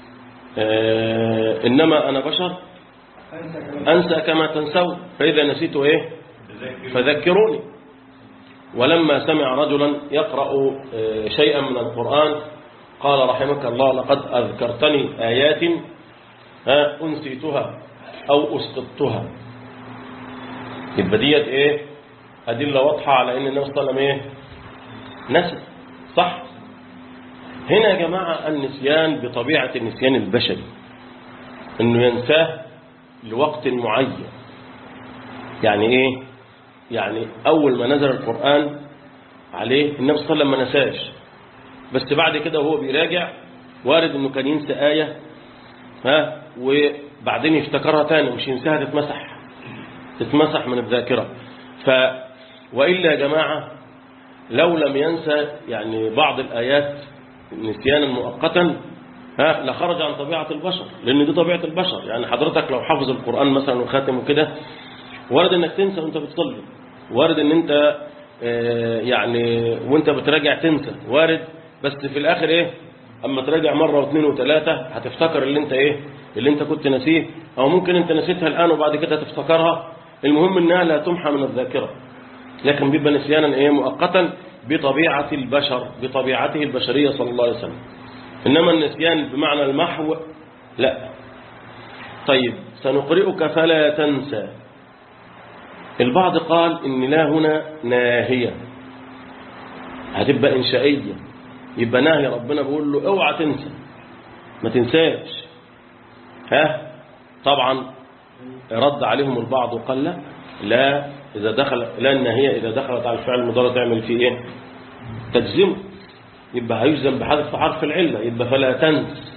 Speaker 2: آه إنما أنا بشر أنسى كما تنسون فإذا نسيت إيه فذكروني ولما سمع رجلا يقرأ آه، شيئا من القرآن قال رحمك الله لقد أذكرتني آيات ها أنسيتها أو أسقطتها يبقى ديت إيه أدلة واضحة على إن النبي صلى الله عليه وسلم إيه نسي صح هنا يا جماعة النسيان بطبيعة النسيان البشري إنه ينساه لوقت معين يعني إيه يعني أول ما نزل القرآن عليه النبي صلى الله عليه وسلم ما نساش بس بعد كده وهو بيراجع وارد انه كان ينسى آية ها وبعدين يفتكرها تاني مش ينساها تتمسح تتمسح من الذاكرة ف وإلا يا جماعة لو لم ينسى يعني بعض الآيات نسيانا مؤقتا ها لخرج عن طبيعة البشر لأن دي طبيعة البشر يعني حضرتك لو حافظ القرآن مثلا وخاتم وكده وارد انك تنسى وانت بتصلي وارد ان انت آه، يعني وانت بتراجع تنسى وارد بس في الاخر ايه اما تراجع مره واثنين وثلاثه هتفتكر اللي انت ايه اللي انت كنت ناسيه او ممكن انت نسيتها الان وبعد كده تفتكرها المهم انها لا تمحى من الذاكره لكن بيبقى نسيانا ايه مؤقتا بطبيعه البشر بطبيعته البشريه صلى الله عليه وسلم انما النسيان بمعنى المحو لا طيب سنقرئك فلا تنسى البعض قال ان لا هنا ناهية هتبقى إنشائية يبقى ناهي ربنا بيقول له اوعى تنسى ما تنساش ها طبعا رد عليهم البعض وقال لا لا إذا دخل لا الناهية إذا دخلت على الفعل المضارع تعمل فيه إيه تجزمه يبقى هيجزم بحذف حرف العلة يبقى فلا تنس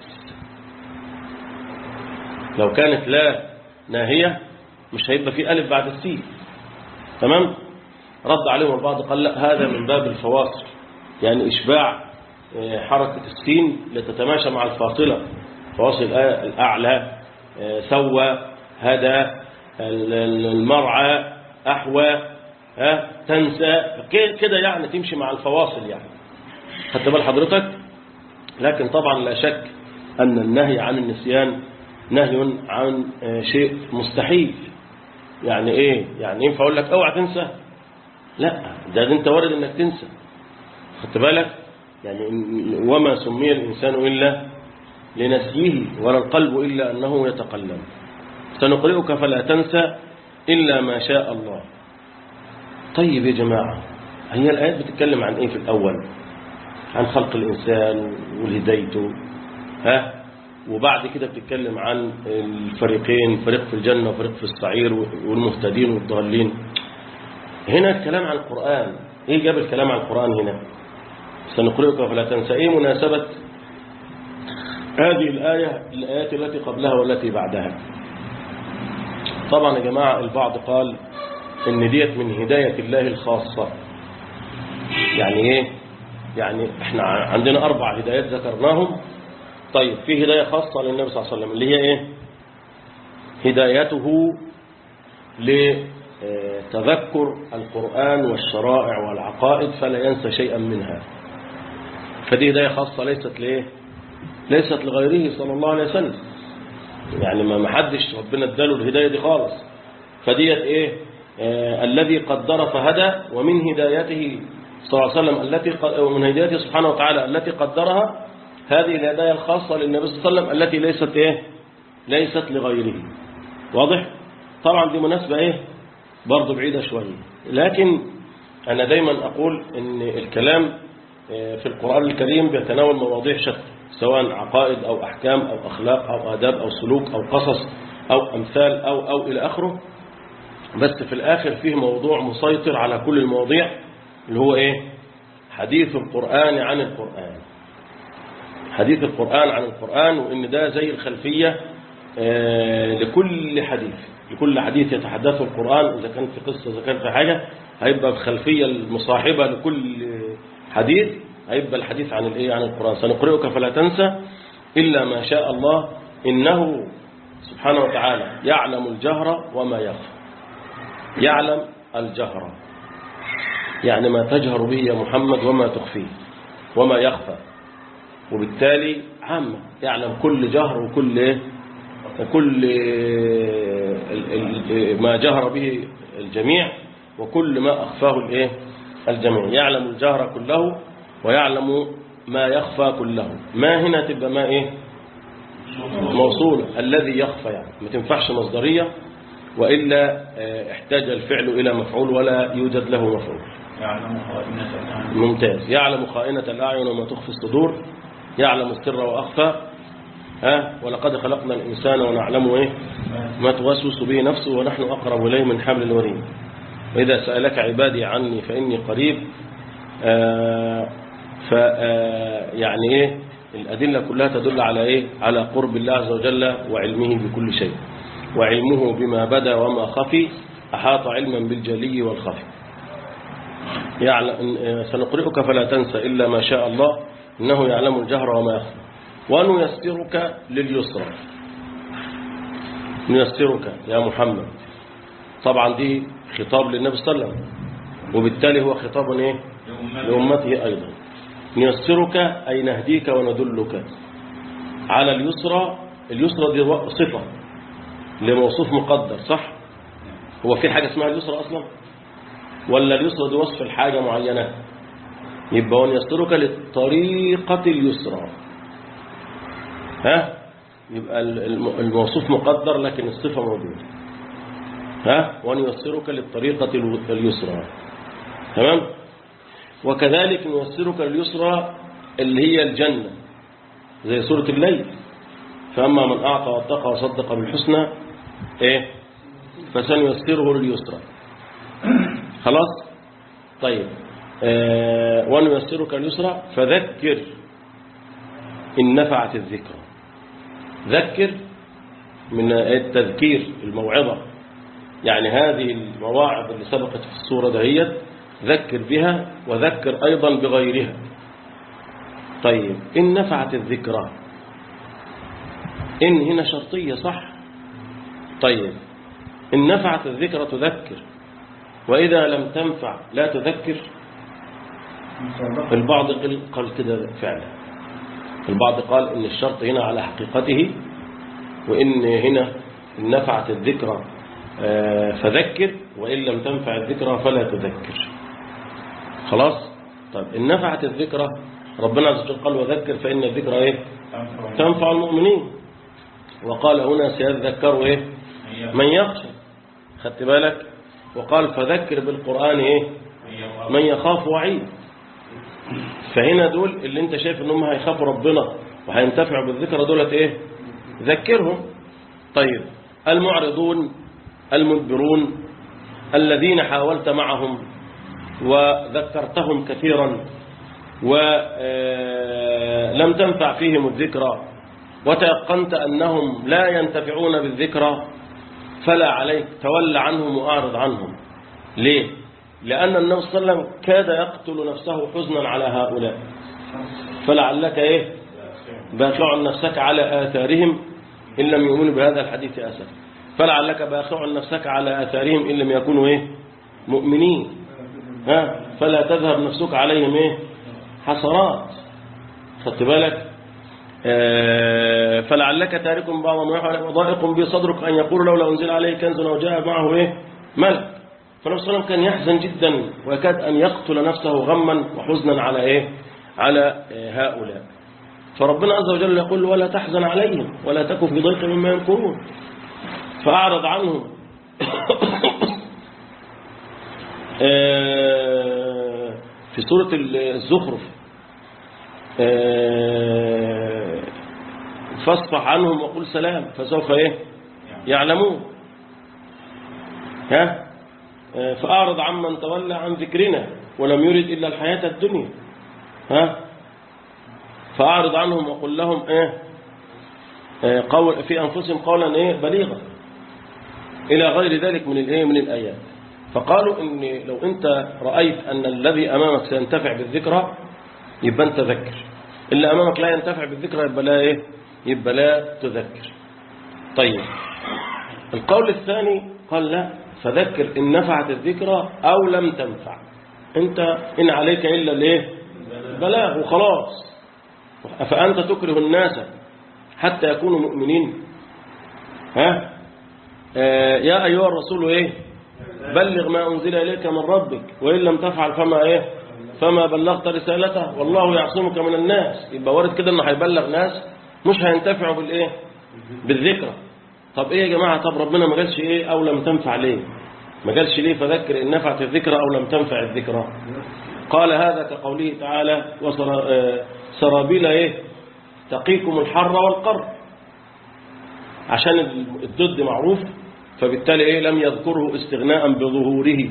Speaker 2: لو كانت لا ناهية مش هيبقى في ألف بعد السين تمام رد عليهم البعض قال لا هذا من باب الفواصل يعني إشباع آه، حركة السين لتتماشى مع الفاصلة فواصل الآ- الأعلى آه، سوى هدى ال- ال- المرعى أحوى ها تنسى ك- كده يعني تمشي مع الفواصل يعني خدت بال حضرتك لكن طبعا لا شك أن النهي عن النسيان نهي عن آه، شيء مستحيل يعني ايه يعني ينفع اقول لك اوعى تنسى لا ده, ده انت وارد انك تنسى خدت بالك يعني إن- وما سمي الانسان الا لنسيه ولا القلب الا انه يتقلب سنقرئك فلا تنسى الا ما شاء الله طيب يا جماعه هي الآيات بتتكلم عن إيه في الأول عن خلق الإنسان والهدايته ها وبعد كده بتتكلم عن الفريقين فريق في الجنة وفريق في السعير والمهتدين والضالين هنا الكلام عن القرآن ايه جاب الكلام عن القرآن هنا سنقرئك فلا تنسى ايه مناسبة هذه الآية الآيات التي قبلها والتي بعدها طبعا يا جماعة البعض قال ان ديت من هداية الله الخاصة يعني ايه يعني احنا عندنا اربع هدايات ذكرناهم طيب في هداية خاصة للنبي صلى الله عليه وسلم اللي هي ايه هدايته لتذكر القرآن والشرائع والعقائد فلا ينسى شيئا منها فدي هداية خاصة ليست ليه ليست لغيره صلى الله عليه وسلم يعني ما محدش ربنا اداله الهداية دي خالص فديت ايه آه الذي قدر فهدى ومن هدايته صلى الله عليه وسلم التي ومن هدايته سبحانه وتعالى التي قدرها هذه الهداية الخاصة للنبي صلى الله عليه وسلم التي ليست ايه ليست لغيره واضح طبعا دي مناسبة ايه برضه بعيدة شوية لكن انا دايما اقول ان الكلام في القرآن الكريم بيتناول مواضيع شتى سواء عقائد او احكام او اخلاق او اداب او سلوك او قصص او امثال او او الى اخره بس في الاخر فيه موضوع مسيطر على كل المواضيع اللي هو ايه حديث القرآن عن القرآن حديث القرآن عن القرآن وإن ده زي الخلفية لكل حديث لكل حديث يتحدثه القرآن إذا كان في قصة إذا كان في حاجة هيبقى الخلفية المصاحبة لكل حديث هيبقى الحديث عن الإيه عن القرآن سنقرئك فلا تنسى إلا ما شاء الله إنه سبحانه وتعالى يعلم الجهر وما يخفى يعلم الجهر يعني ما تجهر به يا محمد وما تخفيه وما يخفى وبالتالي عامة يعلم كل جهر وكل إيه؟ كل ما جهر به الجميع وكل ما أخفاه الإيه الجميع يعلم الجهر كله ويعلم ما يخفى كله ما هنا تبقى ما إيه موصول الذي يخفى يعني ما تنفعش مصدرية وإلا احتاج الفعل إلى مفعول ولا يوجد له مفعول
Speaker 3: يعلم خائنة الأعين
Speaker 2: ممتاز يعلم خائنة الأعين وما تخفي الصدور يعلم السر وأخفى ها ولقد خلقنا الإنسان ونعلم إيه ما توسوس به نفسه ونحن أقرب إليه من حبل الوريد وإذا سألك عبادي عني فإني قريب آه ف آه يعني إيه الأدلة كلها تدل على إيه على قرب الله عز وجل وعلمه بكل شيء وعلمه بما بدا وما خفي أحاط علما بالجلي والخفي يعلم سنقرئك فلا تنسى إلا ما شاء الله إنه يعلم الجهر وما يخفى ونيسرك لليسرى نيسرك يا محمد طبعا دي خطاب للنبي صلى الله عليه وسلم وبالتالي هو خطاب ايه لأمته أيضا نيسرك أي نهديك وندلك على اليسرى اليسرى دي صفة لموصوف مقدر صح هو في حاجة اسمها اليسرى أصلا ولا اليسرى دي وصف الحاجة معينة يبقى ونيسرك للطريقة اليسرى ها يبقى الموصوف مقدر لكن الصفة موجودة ها ونيسرك للطريقة اليسرى تمام وكذلك نيسرك اليسرى اللي هي الجنة زي سورة الليل فأما من أعطى واتقى وصدق بالحسنى إيه فسنيسره لليسرى خلاص طيب آه ونيسرك اليسرى فذكر إن نفعت الذكرى ذكر من التذكير الموعظة يعني هذه المواعظ اللي سبقت في السورة دهيت ذكر بها وذكر أيضا بغيرها طيب إن نفعت الذكرى إن هنا شرطية صح طيب إن نفعت الذكرى تذكر وإذا لم تنفع لا تذكر البعض قال كده فعلا البعض قال إن الشرط هنا على حقيقته وإن هنا إن نفعت الذكرى فذكر وإن لم تنفع الذكرى فلا تذكر خلاص طيب إن نفعت الذكرى ربنا عز وجل قال وذكر فإن الذكرى إيه تنفع المؤمنين وقال هنا سيذكر إيه من يخشى خدت بالك وقال فذكر بالقرآن إيه من يخاف وعيد فهنا دول اللي انت شايف انهم هيخافوا ربنا وهينتفعوا بالذكرى دولت ايه ذكرهم طيب المعرضون المدبرون الذين حاولت معهم وذكرتهم كثيرا ولم تنفع فيهم الذكرى وتيقنت أنهم لا ينتفعون بالذكرى فلا عليك تولى عنهم وأعرض عنهم ليه؟ لأن النبي صلى الله عليه وسلم كاد يقتل نفسه حزنا على هؤلاء فلعلك إيه باخع نفسك على آثارهم إن لم يؤمنوا بهذا الحديث أسف فلعلك باخع نفسك على آثارهم إن لم يكونوا إيه مؤمنين ها فلا تذهب نفسك عليهم إيه حسرات خدت بالك آه فلعلك تارك بعض ما وضائق به صدرك أن يقول لولا أنزل عليه كنز أو جاء معه إيه ملك فالنبي صلى الله عليه وسلم كان يحزن جدا ويكاد أن يقتل نفسه غما وحزنا على إيه على آه هؤلاء فربنا عز وجل يقول ولا تحزن عليهم ولا تكن في ضيق مما يمكرون فأعرض عنهم آه في سورة الزخرف آه فاصفح عنهم وقل سلام فسوف ايه يعلمون ها آه فأعرض عمن تولى عن ذكرنا ولم يرد إلا الحياة الدنيا ها فأعرض عنهم وقل لهم ايه آه قول في أنفسهم قولا ايه بليغا إلى غير ذلك من الايه من الآيات فقالوا إن لو أنت رأيت أن الذي أمامك سينتفع بالذكرى يبقى أنت ذكر اللي أمامك لا ينتفع بالذكرى يبقى لا إيه يبقى لا تذكر طيب القول الثاني قال لا فذكر إن نفعت الذكرى أو لم تنفع أنت إن عليك إلا الإيه بلاغ وخلاص فأنت تكره الناس حتى يكونوا مؤمنين ها آه يا أيها الرسول إيه بلغ ما أنزل إليك من ربك وإن لم تفعل فما إيه فما بلغت رسالته والله يعصمك من الناس يبقى وارد كده انه هيبلغ ناس مش هينتفعوا بالايه بالذكرى طب ايه يا جماعه طب ربنا ما قالش ايه او لم تنفع ليه ما قالش ليه فذكر ان نفعت الذكرى او لم تنفع الذكرى قال هذا كقوله تعالى وسرابيل ايه تقيكم الحر والقر عشان الضد معروف فبالتالي ايه لم يذكره استغناء بظهوره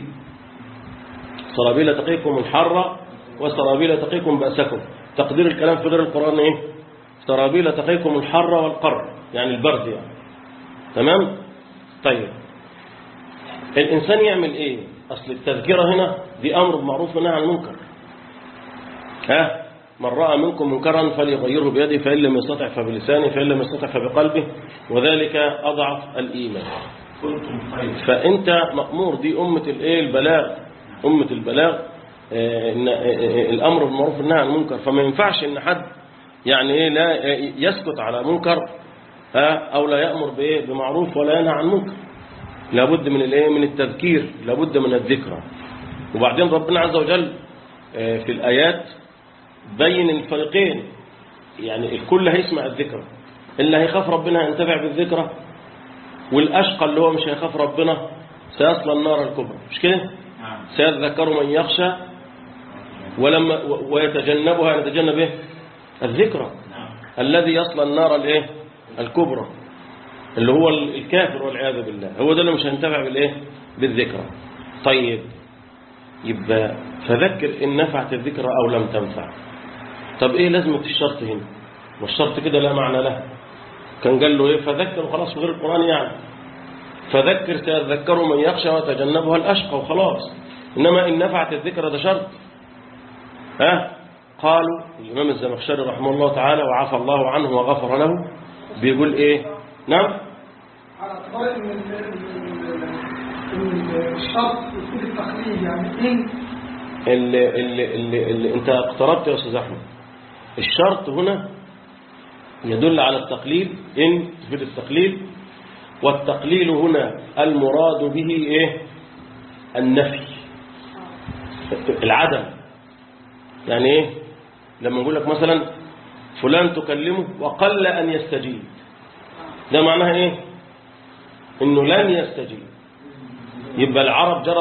Speaker 2: سرابيل تقيكم الحر وسرابيل تقيكم بأسكم تقدير الكلام في غير القرآن ايه سرابيل تقيكم الحر والقر يعني البرد يعني تمام طيب الإنسان يعمل ايه أصل التذكرة هنا دي أمر بمعروف ونهي عن المنكر ها من رأى منكم منكرا فليغيره بيده فإن لم يستطع فبلسانه فإن لم يستطع فبقلبه وذلك أضعف الإيمان فأنت مأمور دي أمة الإيه البلاغ أمة البلاغ إن الأمر بالمعروف والنهي عن المنكر فما ينفعش إن حد يعني إيه لا يسكت على منكر أو لا يأمر بإيه بمعروف ولا ينهى عن منكر لابد من الإيه من التذكير لابد من الذكرى وبعدين ربنا عز وجل في الآيات بين الفريقين يعني الكل هيسمع الذكرى اللي هيخاف ربنا هينتفع بالذكرى والأشقى اللي هو مش هيخاف ربنا سيصلى النار الكبرى مش كده سيذكر من يخشى ولما ويتجنبها يتجنب ايه الذكرى الذي يصلى النار الايه الكبرى اللي هو الكافر والعياذ بالله هو ده اللي مش هينتفع بالايه بالذكرى طيب يبقى فذكر ان نفعت الذكرى او لم تنفع طب ايه لازمه الشرط هنا والشرط كده لا معنى له كان قال له ايه فذكر وخلاص في غير القران يعني فذكر سيذكر من يخشى وتجنبها الاشقى وخلاص انما ان نفعت الذكرى ده شرط ها قالوا الامام الزمخشري رحمه الله تعالى وعفى الله عنه وغفر له بيقول ايه نعم
Speaker 4: على اعتبار ان الشرط يكون التقليد يعني ان
Speaker 2: اللي, اللي, اللي, اللي انت اقتربت يا استاذ احمد الشرط هنا يدل على التقليد ان تفيد التقليد والتقليل هنا المراد به ايه النفي العدم يعني ايه لما نقول لك مثلا فلان تكلمه وقل ان يستجيب ده معناها ايه انه لن يستجيب يبقى العرب جرى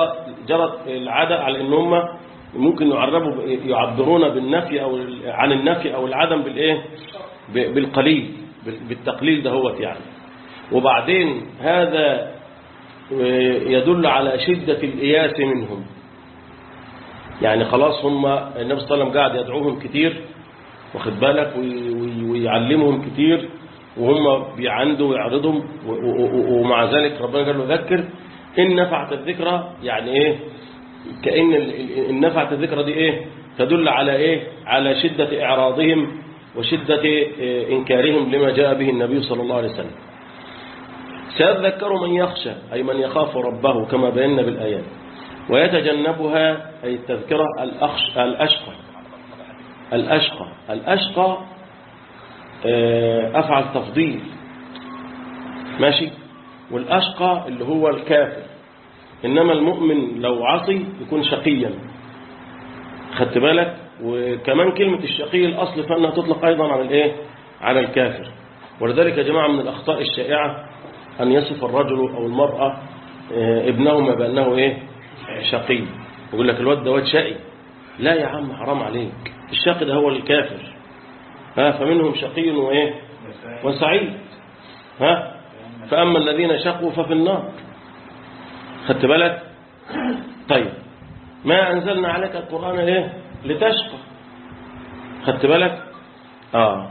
Speaker 2: جرت العادة على ان هم ممكن يعربوا يعبرون بالنفي او عن النفي او العدم بالايه ب- بالقليل بال- بالتقليل ده هو يعني وبعدين هذا يدل على شدة الإياس منهم يعني خلاص هم النبي صلى الله عليه وسلم قاعد يدعوهم كتير واخد بالك وي- وي- ويعلمهم كتير وهم بيعندوا ويعرضهم و- و- و- ومع ذلك ربنا قال له ذكر إن نفعت الذكرى يعني إيه كأن ال- ال- إن نفعت الذكرى دي إيه تدل على إيه على شدة إعراضهم وشدة إيه، إنكارهم لما جاء به النبي صلى الله عليه وسلم سيذكر من يخشى أي من يخاف ربه كما بينا بالآيات ويتجنبها أي التذكرة الأخش الأشقى الأشقى الأشقى آه، أفعل تفضيل ماشي والأشقى اللي هو الكافر إنما المؤمن لو عصي يكون شقيا خدت بالك وكمان كلمة الشقي الأصل فإنها تطلق أيضا على الإيه على الكافر ولذلك يا جماعة من الأخطاء الشائعة أن يصف الرجل أو المرأة آه، ابنهما بأنه إيه شقي يقول لك الواد ده واد شقي لا يا عم حرام عليك الشقي ده هو الكافر ها فمنهم شقي وإيه وسعيد ها فأما الذين شقوا ففي النار خدت بالك طيب ما أنزلنا عليك القرآن ليه لتشقى خدت بالك آه.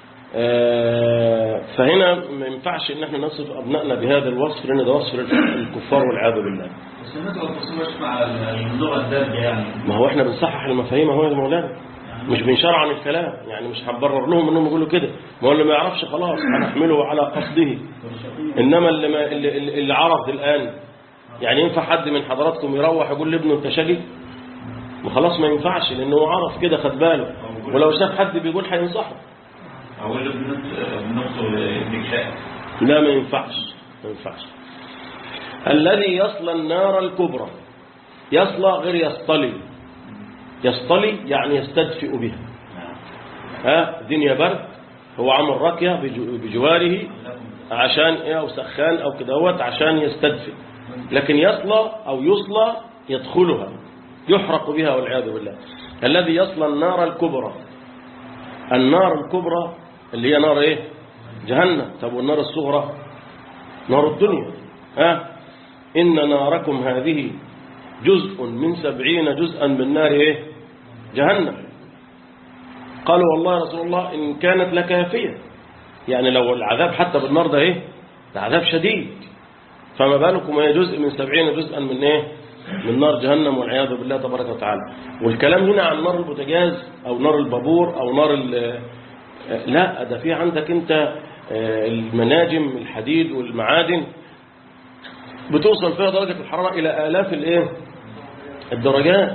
Speaker 2: آه فهنا ما ينفعش ان احنا نصف ابنائنا بهذا الوصف لان ده وصف الكفار والعياذ بالله
Speaker 3: بس الناس ما بتصمش مع اللغة الدارجة يعني
Speaker 2: ما هو احنا بنصحح المفاهيم اهو يا مولانا مش بنشرع عن الكلام يعني مش هنبرر لهم انهم يقولوا كده ما هو اللي ما يعرفش خلاص هنحمله على قصده انما اللي, ما اللي, اللي اللي عرف الان يعني ينفع حد من حضراتكم يروح يقول لابنه انت شقي ما خلاص ما ينفعش لانه هو عرف كده خد باله ولو شاف حد بيقول هينصحه
Speaker 3: أقول له بنفسه ابنك شاء
Speaker 2: لا ما ينفعش ما ينفعش الذي يصلى النار الكبرى يصلى غير يصطلي يصطلي يعني يستدفئ بها ها الدنيا برد هو عمل ركية بجو- بجواره عشان ايه او سخان او كدهوت عشان يستدفئ لكن يصلى او يصلى يدخلها يحرق بها والعياذ بالله الذي يصلى النار الكبرى النار الكبرى اللي هي نار ايه جهنم طب والنار الصغرى نار الدنيا ها إن ناركم هذه جزء من سبعين جزءا من نار إيه جهنم قالوا والله يا رسول الله إن كانت لكافية يعني لو العذاب حتى بالنار ده إيه ده عذاب شديد فما بالكم هي جزء من سبعين جزءا من إيه من نار جهنم والعياذ بالله تبارك وتعالى والكلام هنا عن نار البوتاجاز أو نار البابور أو نار ال- لا ده في عندك أنت آه، المناجم الحديد والمعادن بتوصل فيها درجة الحرارة إلى آلاف الإيه الدرجات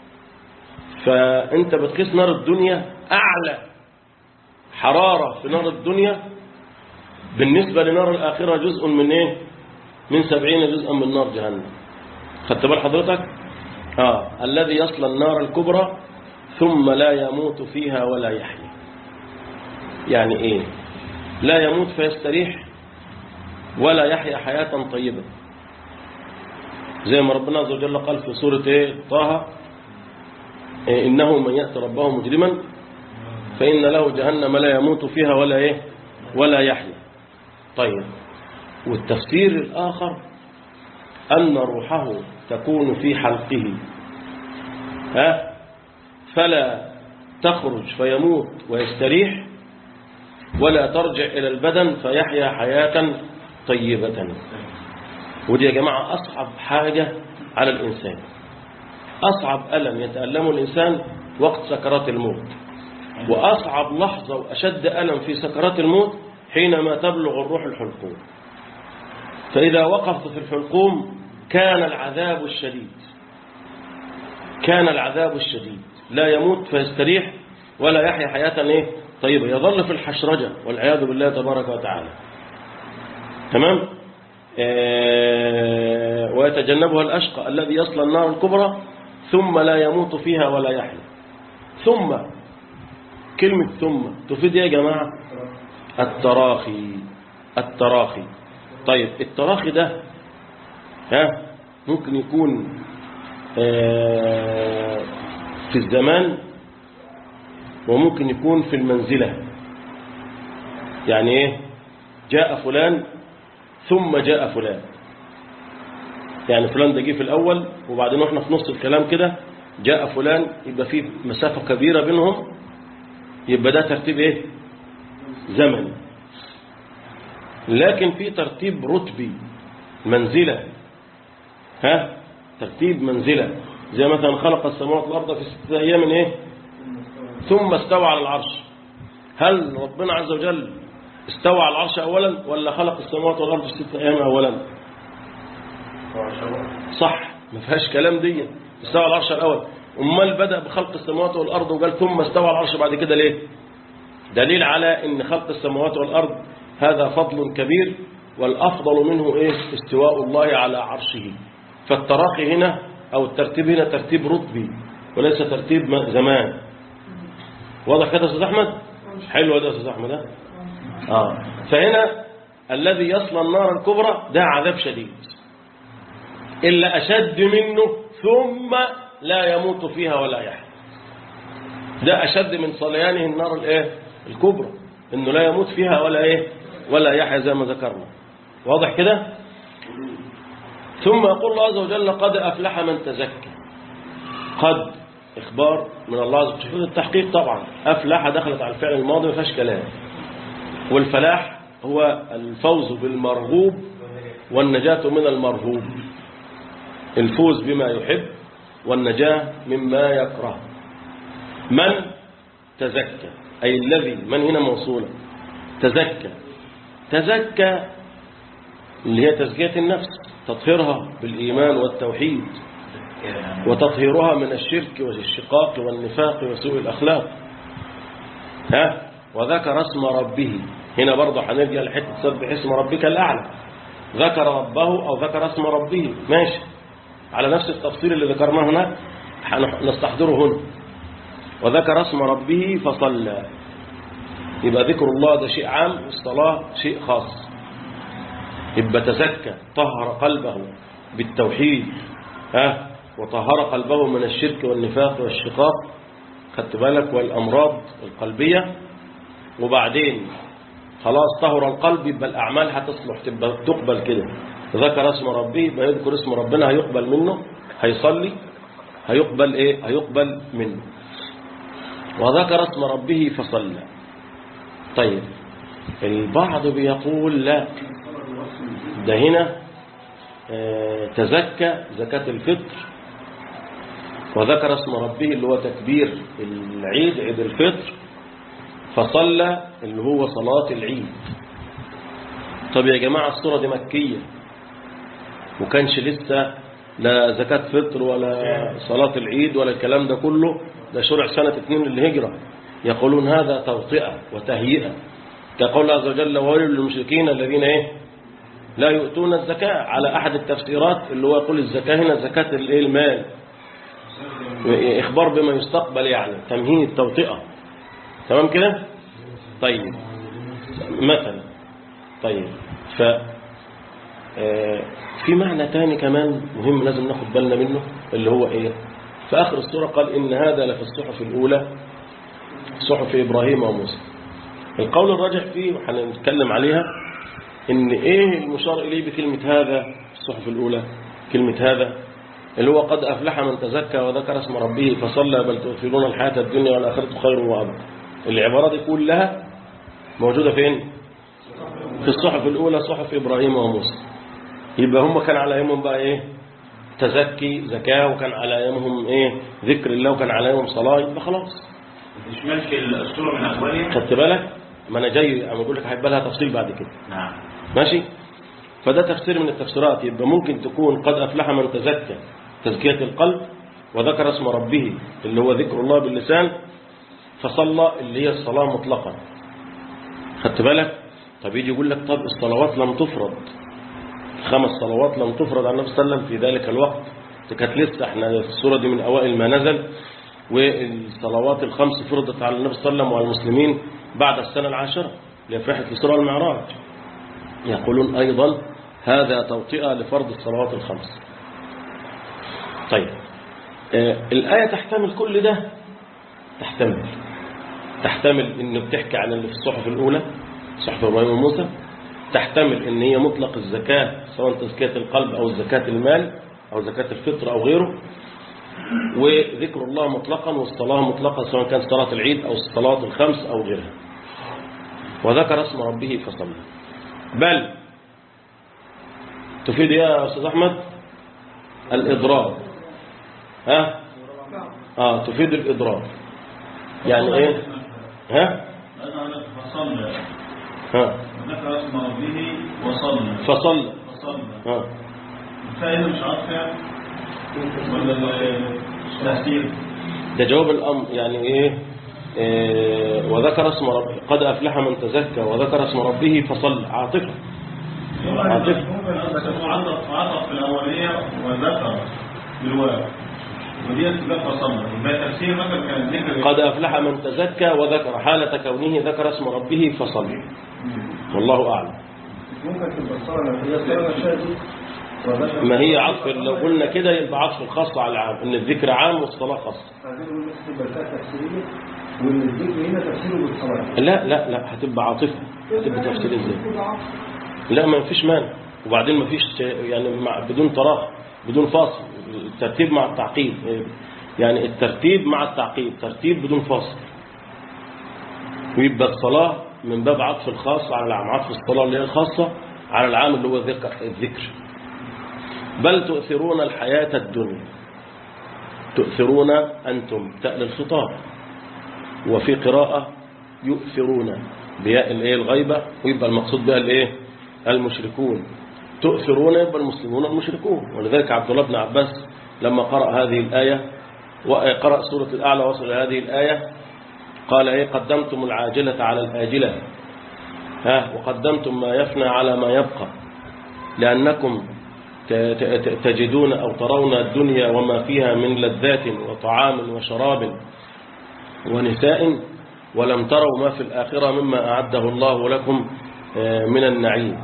Speaker 2: فأنت بتقيس نار الدنيا أعلى حرارة في نار الدنيا بالنسبة لنار الآخرة جزء من إيه من سبعين جزءا من نار جهنم خدت بال حضرتك آه الذي يصل النار الكبرى ثم لا يموت فيها ولا يحيا يعني إيه لا يموت فيستريح ولا يحيا حياة طيبة زي ما ربنا عز وجل قال في سورة إيه؟ طه إيه إنه من يأتي ربه مجرما فإن له جهنم لا يموت فيها ولا إيه ولا يحيا طيب والتفسير الآخر أن روحه تكون في حلقه ها فلا تخرج فيموت ويستريح ولا ترجع إلى البدن فيحيا حياة طيبة ودي يا جماعة أصعب حاجة على الإنسان أصعب ألم يتألمه الإنسان وقت سكرات الموت وأصعب لحظة وأشد ألم في سكرات الموت حينما تبلغ الروح الحلقوم فإذا وقفت في الحلقوم كان العذاب الشديد كان العذاب الشديد لا يموت فيستريح ولا يحيا حياة إيه؟ طيبة يظل في الحشرجة والعياذ بالله تبارك وتعالى تمام آه ويتجنبها الأشقى الذي يصل النار الكبرى ثم لا يموت فيها ولا يحيا ثم كلمة ثم تفيد إيه يا جماعة التراخي التراخي طيب التراخي ده ها ممكن يكون آه، في الزمان وممكن يكون في المنزلة يعني ايه جاء فلان ثم جاء فلان يعني فلان ده جه في الأول وبعدين واحنا في نص الكلام كده جاء فلان يبقى في مسافة كبيرة بينهم يبقى ده ترتيب ايه زمني لكن في ترتيب رتبي منزلة ها ترتيب منزلة زي مثلا خلق السماوات والأرض في ستة أيام ايه ثم استوى على العرش هل ربنا عز وجل استوى على العرش أولا ولا خلق السماوات والأرض في ستة أيام أولا صح ما فيهاش كلام دي استوى على العرش الأول أمال بدأ بخلق السماوات والأرض وقال ثم استوى على العرش بعد كده ليه دليل على ان خلق السماوات والأرض هذا فضل كبير والأفضل منه إيه استواء الله على عرشه فالتراخي هنا أو الترتيب هنا ترتيب رتبي وليس ترتيب م- زمان واضح كده يا أستاذ أحمد حلو ده يا أستاذ أحمد ها؟ آه. فهنا الذي يصل النار الكبرى ده عذاب شديد إلا أشد منه ثم لا يموت فيها ولا يحيا ده أشد من صليانه النار الإيه؟ الكبرى إنه لا يموت فيها ولا إيه ولا يحيا زي ما ذكرنا واضح كده ثم يقول الله عز وجل قد أفلح من تزكى قد إخبار من الله عز وجل شوف التحقيق طبعا أفلح دخلت على الفعل الماضي ما فيهاش كلام والفلاح هو الفوز بالمرغوب والنجاة من المرهوب الفوز بما يحب والنجاة مما يكره من تزكى أي الذي من هنا موصولة تزكى تزكى اللي هي تزكية النفس تطهيرها بالإيمان والتوحيد وتطهيرها من الشرك والشقاق والنفاق وسوء الأخلاق ها وذكر اسم ربه هنا برضه هنرجع لحته سبح اسم ربك الأعلى ذكر ربه أو ذكر اسم ربه ماشي على نفس التفصيل اللي ذكرناه هناك نستحضره هنا وذكر اسم ربه فصلى يبقى ذكر الله ده شيء عام والصلاة شيء خاص يبقى تزكى طهر قلبه بالتوحيد ها وطهر قلبه من الشرك والنفاق والشقاق خدت بالك والأمراض القلبية وبعدين خلاص طهر القلب يبقى الأعمال هتصلح تبقى تقبل كده ذكر اسم ربه يبقى يذكر اسم ربنا هيقبل منه هيصلي هيقبل ايه هيقبل منه وذكر اسم ربه فصلى طيب البعض بيقول لا ده هنا آه، تزكى زكاة الفطر وذكر اسم ربه اللي هو تكبير العيد عيد الفطر فصلى اللي هو صلاة العيد طب يا جماعة الصورة دي مكية وكانش لسه لا زكاة فطر ولا صلاة العيد ولا الكلام ده كله ده شرع سنة اتنين للهجرة يقولون هذا توطئة وتهيئة كقول الله عز وجل ويل للمشركين الذين ايه لا يؤتون الزكاة على أحد التفسيرات اللي هو يقول الزكاة هنا زكاة الايه المال إخبار بما يستقبل يعني تمهيد توطئة تمام كده طيب مثلا طيب ف آه، في معنى تاني كمان مهم لازم ناخد بالنا منه اللي هو ايه في آخر السورة قال إن هذا لفي الصحف الأولى صحف إبراهيم وموسى القول الراجح فيه وهنتكلم عليها إن إيه المشار إليه بكلمة هذا في الصحف الأولى كلمة هذا اللي هو قد أفلح من تزكى وذكر اسم ربه فصلى بل تؤثرون الحياة الدنيا والآخرة خير وأبقى العبارة دي كلها موجودة فين في الصحف الأولى صحف إبراهيم وموسى يبقى هم كان على أيامهم بقى إيه تزكي زكاة وكان على أيامهم إيه ذكر الله وكان على أيامهم صلاة يبقى خلاص
Speaker 3: تشملش الصورة من أولها
Speaker 2: خدت بالك ما أنا جاي أما أقول لك هيبقى لها تفصيل بعد كده
Speaker 3: نعم
Speaker 2: ماشي فده تفسير من التفسيرات يبقى ممكن تكون قد أفلح من تزكى تزكية القلب وذكر اسم ربه اللي هو ذكر الله باللسان فصلى اللي هي الصلاة مطلقا خدت بالك طب يجي يقول لك طب الصلوات لم تفرض خمس صلوات لم تفرض على النبي صلى الله عليه وسلم في ذلك الوقت كانت لسه احنا السورة دي من أوائل ما نزل والصلوات الخمس فرضت على النبي صلى الله عليه وسلم وعلى المسلمين بعد السنة العاشرة لفرحة الإسراء والمعراج يقولون أيضا هذا توطئة لفرض الصلوات الخمس طيب آه، الآية تحتمل كل ده تحتمل تحتمل إنه بتحكي عن اللي في الصحف الأولى صحف إبراهيم وموسى تحتمل إن هي مطلق الزكاة سواء تزكية القلب أو زكاة المال أو زكاة الفطر أو غيره وذكر الله مطلقا والصلاة مطلقا سواء كان صلاة العيد أو الصلاة الخمس أو غيرها وذكر اسم ربه فصلى بل تفيد إيه يا أستاذ أحمد الإضرار ها آه تفيد الإضرار يعني إيه ها
Speaker 3: أنا فصلى
Speaker 2: ها
Speaker 3: ذكر اسم ربه وصلى
Speaker 2: فصلى
Speaker 3: فصلى
Speaker 2: ها
Speaker 3: الفائدة مش عارفة ولا التأثير
Speaker 2: ده جواب الأمر يعني إيه إيه وذكر اسم ربه قد أفلح من تزكى وذكر اسم ربه فصلى عاطفة عاطفة.
Speaker 3: ممكن معطف معطف في الأولية وذكر بالواو ودي ذكر فصلى يبقى تفسير مثلا كان ذكر
Speaker 2: قد أفلح من تزكى وذكر حالة كونه ذكر اسم ربه فصلى والله أعلم
Speaker 5: ممكن تبقى الصلاة هي الصلاة نفسها دي وذكر-
Speaker 2: ما هي عطف لو قلنا كده يبقى عطف الخاص على العام ان الذكر عام والصلاة خاص
Speaker 5: عايزين نقول بس تبقى فيها تفسيرية وإن الذكر هنا تفسيره بالصلاة
Speaker 2: لا لا لا هتبقى عاطفة هتبقى تفسير ازاي لا ما فيش مانع وبعدين ما فيش يعني مع بدون تراخ بدون فاصل الترتيب مع التعقيب يعني الترتيب مع التعقيب ترتيب بدون فاصل ويبقى الصلاة من باب عطف الخاص على العام عطف الصلاة اللي هي الخاصة على العام اللي هو ذكر الذكر بل تؤثرون الحياة الدنيا تؤثرون أنتم تأل الخطاب وفي قراءة يؤثرون بياء الايه الغيبة ويبقى المقصود بها الايه المشركون تؤثرون يبقى المسلمون المشركون ولذلك عبد الله بن عباس لما قرأ هذه الآية وقرأ سورة الأعلى وصل إلى هذه الآية قال ايه قدمتم العاجلة على الآجلة ها وقدمتم ما يفنى على ما يبقى لأنكم ت- ت- تجدون أو ترون الدنيا وما فيها من لذات وطعام وشراب ونساء ولم تروا ما في الآخرة مما أعده الله لكم آه، من النعيم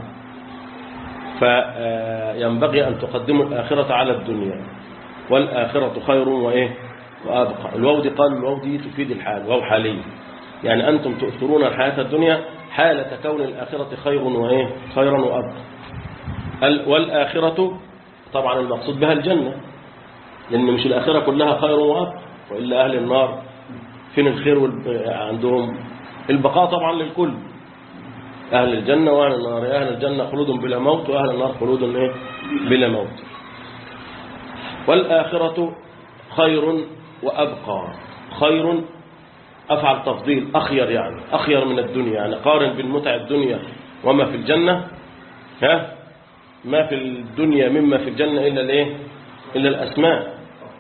Speaker 2: فينبغي أن تقدموا الآخرة على الدنيا والآخرة خير وإيه وأبقى الواو دي قال الواو دي تفيد الحال واو حالية يعني أنتم تؤثرون الحياة الدنيا حالة كون الآخرة خير وإيه خيرا وأبقى ال- والآخرة طبعا المقصود بها الجنة لأن مش الآخرة كلها خير وأبقى وإلا أهل النار فين الخير وال- عندهم البقاء طبعا للكل أهل الجنة وأهل النار أهل الجنة خلود بلا موت وأهل النار خلود إيه؟ بلا موت والآخرة خير وأبقى خير أفعل تفضيل أخير يعني أخير من الدنيا يعني قارن بين متع الدنيا وما في الجنة ها ما في الدنيا مما في الجنة إلا الإيه إلا الأسماء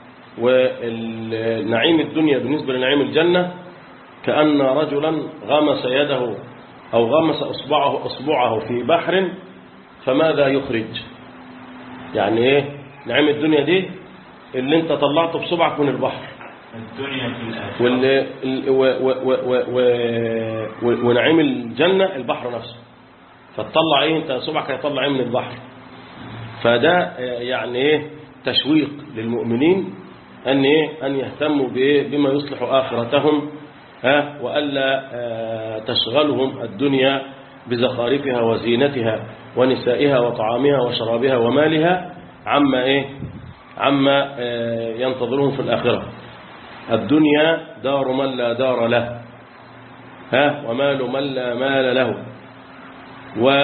Speaker 2: والنعيم الدنيا بالنسبة لنعيم الجنة كأن رجلا غمس يده أو غمس أصبعه, أصبعه في بحر فماذا يخرج يعني إيه نعيم الدنيا دي اللي انت طلعته بصبعك من البحر
Speaker 3: الدنيا في الآخرة
Speaker 2: وال... ال- و... و... و... و... و... ونعيم الجنة البحر نفسه فتطلع ايه انت صبعك هيطلع ايه من البحر فده آه، يعني ايه تشويق للمؤمنين ان ايه ان يهتموا بايه بما يصلح اخرتهم ها والا آه، تشغلهم الدنيا بزخارفها وزينتها ونسائها وطعامها وشرابها ومالها عما ايه عما آه، ينتظرهم في الاخره الدنيا دار من لا دار له ها ومال من لا مال له و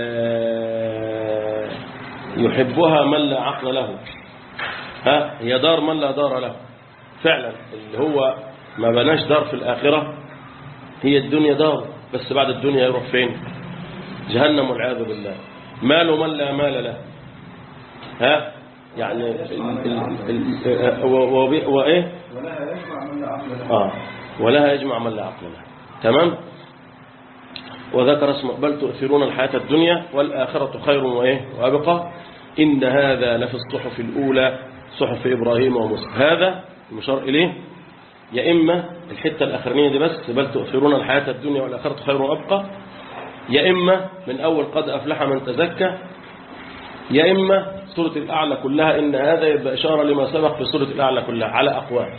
Speaker 2: آه، يحبها من لا عقل له ها هي دار من لا دار له فعلا اللي هو ما بناش دار في الآخرة هي الدنيا دار بس بعد الدنيا يروح فين جهنم والعياذ بالله مال من لا مال له ها يعني ال ال ال و- و- وإيه
Speaker 5: ولها يجمع من لا عقل له
Speaker 2: آه ولها يجمع من لا عقل له تمام وذكر اسمه بل تؤثرون الحياة الدنيا والآخرة خير وإيه وأبقى إن هذا لفي الصحف الأولى صحف إبراهيم وموسى هذا المشار إليه يا إما الحتة الأخرانية دي بس بل تؤثرون الحياة الدنيا والآخرة خير وأبقى يا إما من أول قد أفلح من تزكى يا إما سورة الأعلى كلها إن هذا يبقى إشارة لما سبق في سورة الأعلى كلها على أقوال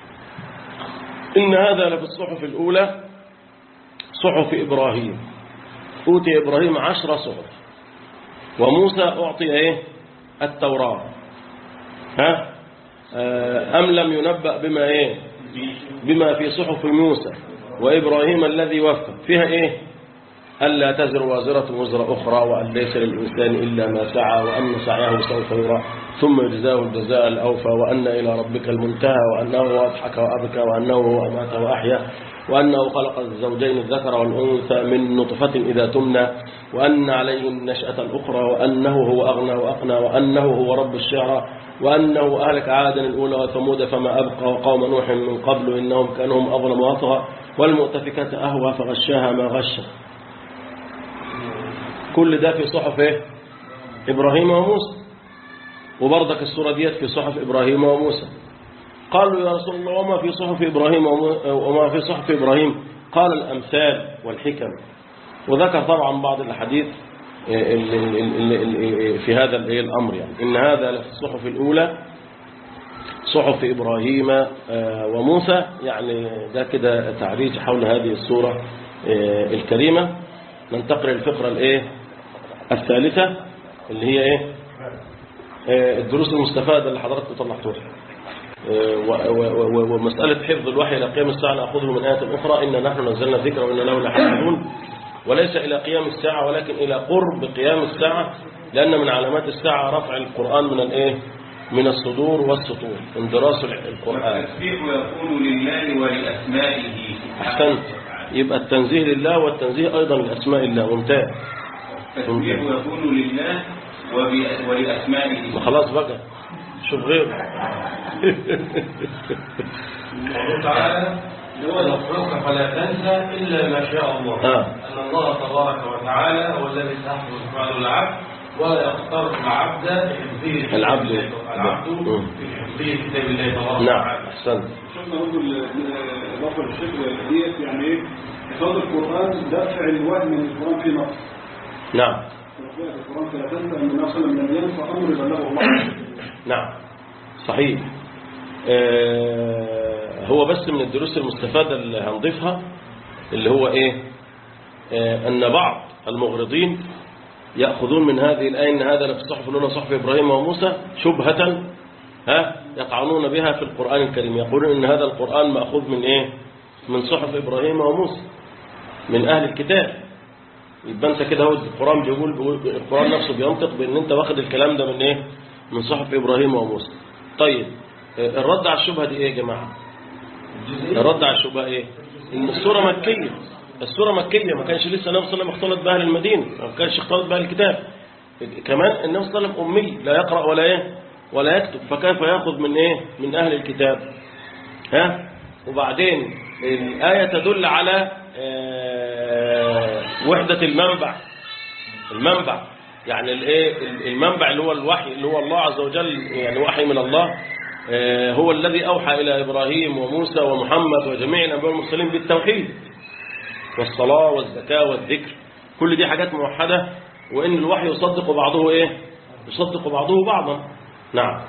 Speaker 2: إن هذا لفي الصحف الأولى صحف إبراهيم أوتي إبراهيم عشر صحف وموسى أعطي إيه التوراة ها آه، أم لم ينبأ بما إيه بما في صحف موسى وإبراهيم الذي وفى فيها إيه ألا تزر وازرة وزر أخرى وأن ليس للإنسان إلا ما سعى وأن سعيه سوف يرى ثم يجزاه الجزاء الأوفى وأن إلى ربك المنتهى وأنه هو أضحك وأبكى وأنه هو أمات وأحيا وأنه خلق الزوجين الذكر والأنثى من نطفة إذا تمنى وأن عليه النشأة الأخرى وأنه هو أغنى وأقنى وأنه هو رب الشعرى وأنه أهلك عادا الأولى وثمود فما أبقى وقوم نوح من قبل إنهم كانوا هم أظلم وأطغى والمؤتفكات أهوى فغشاها ما غشى كل ده في صحف إيه؟ إبراهيم وموسى وبرضك السورة ديت في صحف إبراهيم وموسى قالوا يا رسول الله وما في صحف إبراهيم ومو- وما في صحف إبراهيم قال الأمثال والحكم وذكر طبعا بعض الحديث ال- ال- ال- ال- في هذا الإيه الأمر يعني إن هذا لفي الصحف الأولى صحف إبراهيم آه، وموسى يعني ده كده تعريج حول هذه السورة آه، الكريمة ننتقل للفقرة الإيه الثالثة اللي هي إيه آه، الدروس المستفادة اللي حضراتكم طلعتوها آه، و- و- و- ومسألة حفظ الوحي إلى قيام الساعة نأخذه من آية أخرى إن نحن نزلنا الذكر وإن له لحافظون وليس إلى قيام الساعة ولكن إلى قرب قيام الساعة لأن من علامات الساعة رفع القرآن من الإيه من الصدور والسطور اندراس القرآن
Speaker 6: والتسبيح يكون لله ولأسمائه
Speaker 2: أحسنت يبقى التنزيه لله والتنزيه أيضا لأسماء الله ممتاز
Speaker 6: التسبيح يكون لله وب- ولأسمائه
Speaker 2: ما خلاص بقى شوف غيره
Speaker 7: الله تعالى هو يخلقك فلا تنسى إلا ما شاء الله
Speaker 2: آه.
Speaker 7: أن الله تبارك وتعالى هو الذي سيحفظ فعل العبد ولا يختار العبد بحفظه
Speaker 2: العبد.
Speaker 7: العبد
Speaker 2: مم.
Speaker 7: بحفظه كتاب الله تبارك
Speaker 2: نعم
Speaker 7: وتعالى
Speaker 2: أحسنت
Speaker 8: شفنا برضه الإضافة للشكل ديت يعني إيه؟ حفاظ القرآن دفع الوهم من القرآن في نقص.
Speaker 2: نعم
Speaker 8: في القرآن فلا تنسى أن النبي صلى الله عليه وسلم لم ينسى أمر بلغه الله.
Speaker 2: نعم صحيح آه، هو بس من الدروس المستفادة اللي هنضيفها اللي هو ايه آه، ان بعض المغرضين يأخذون من هذه الآية ان هذا لفي الصحف الأولى صحف إبراهيم وموسى شبهة ها يطعنون بها في القرآن الكريم يقولون ان هذا القرآن مأخوذ من ايه من صحف إبراهيم وموسى من أهل الكتاب يبقى انت كده هو القرآن بيقول, بيقول القرآن نفسه بينطق بان انت واخد الكلام ده من ايه من صحف ابراهيم وموسى طيب آه، الرد على الشبهة دي ايه يا جماعة الرد على الشبهة ايه ان السورة مكية السورة مكية ما كانش لسه النبي صلى الله عليه وسلم اختلط بأهل المدينة ما كانش اختلط بأهل الكتاب كمان النبي صلى الله عليه وسلم أمي لا يقرأ ولا ايه ولا يكتب فكيف يأخذ من ايه من أهل الكتاب ها وبعدين الآية تدل على آه، وحدة المنبع المنبع يعني الايه المنبع اللي هو الوحي اللي هو الله عز وجل يعني وحي من الله آه، هو الذي أوحى إلى إبراهيم وموسى ومحمد وجميع الأنبياء والمرسلين بالتوحيد والصلاة والزكاة والذكر كل دي حاجات موحدة وإن الوحي يصدق بعضه إيه يصدق بعضه بعضا نعم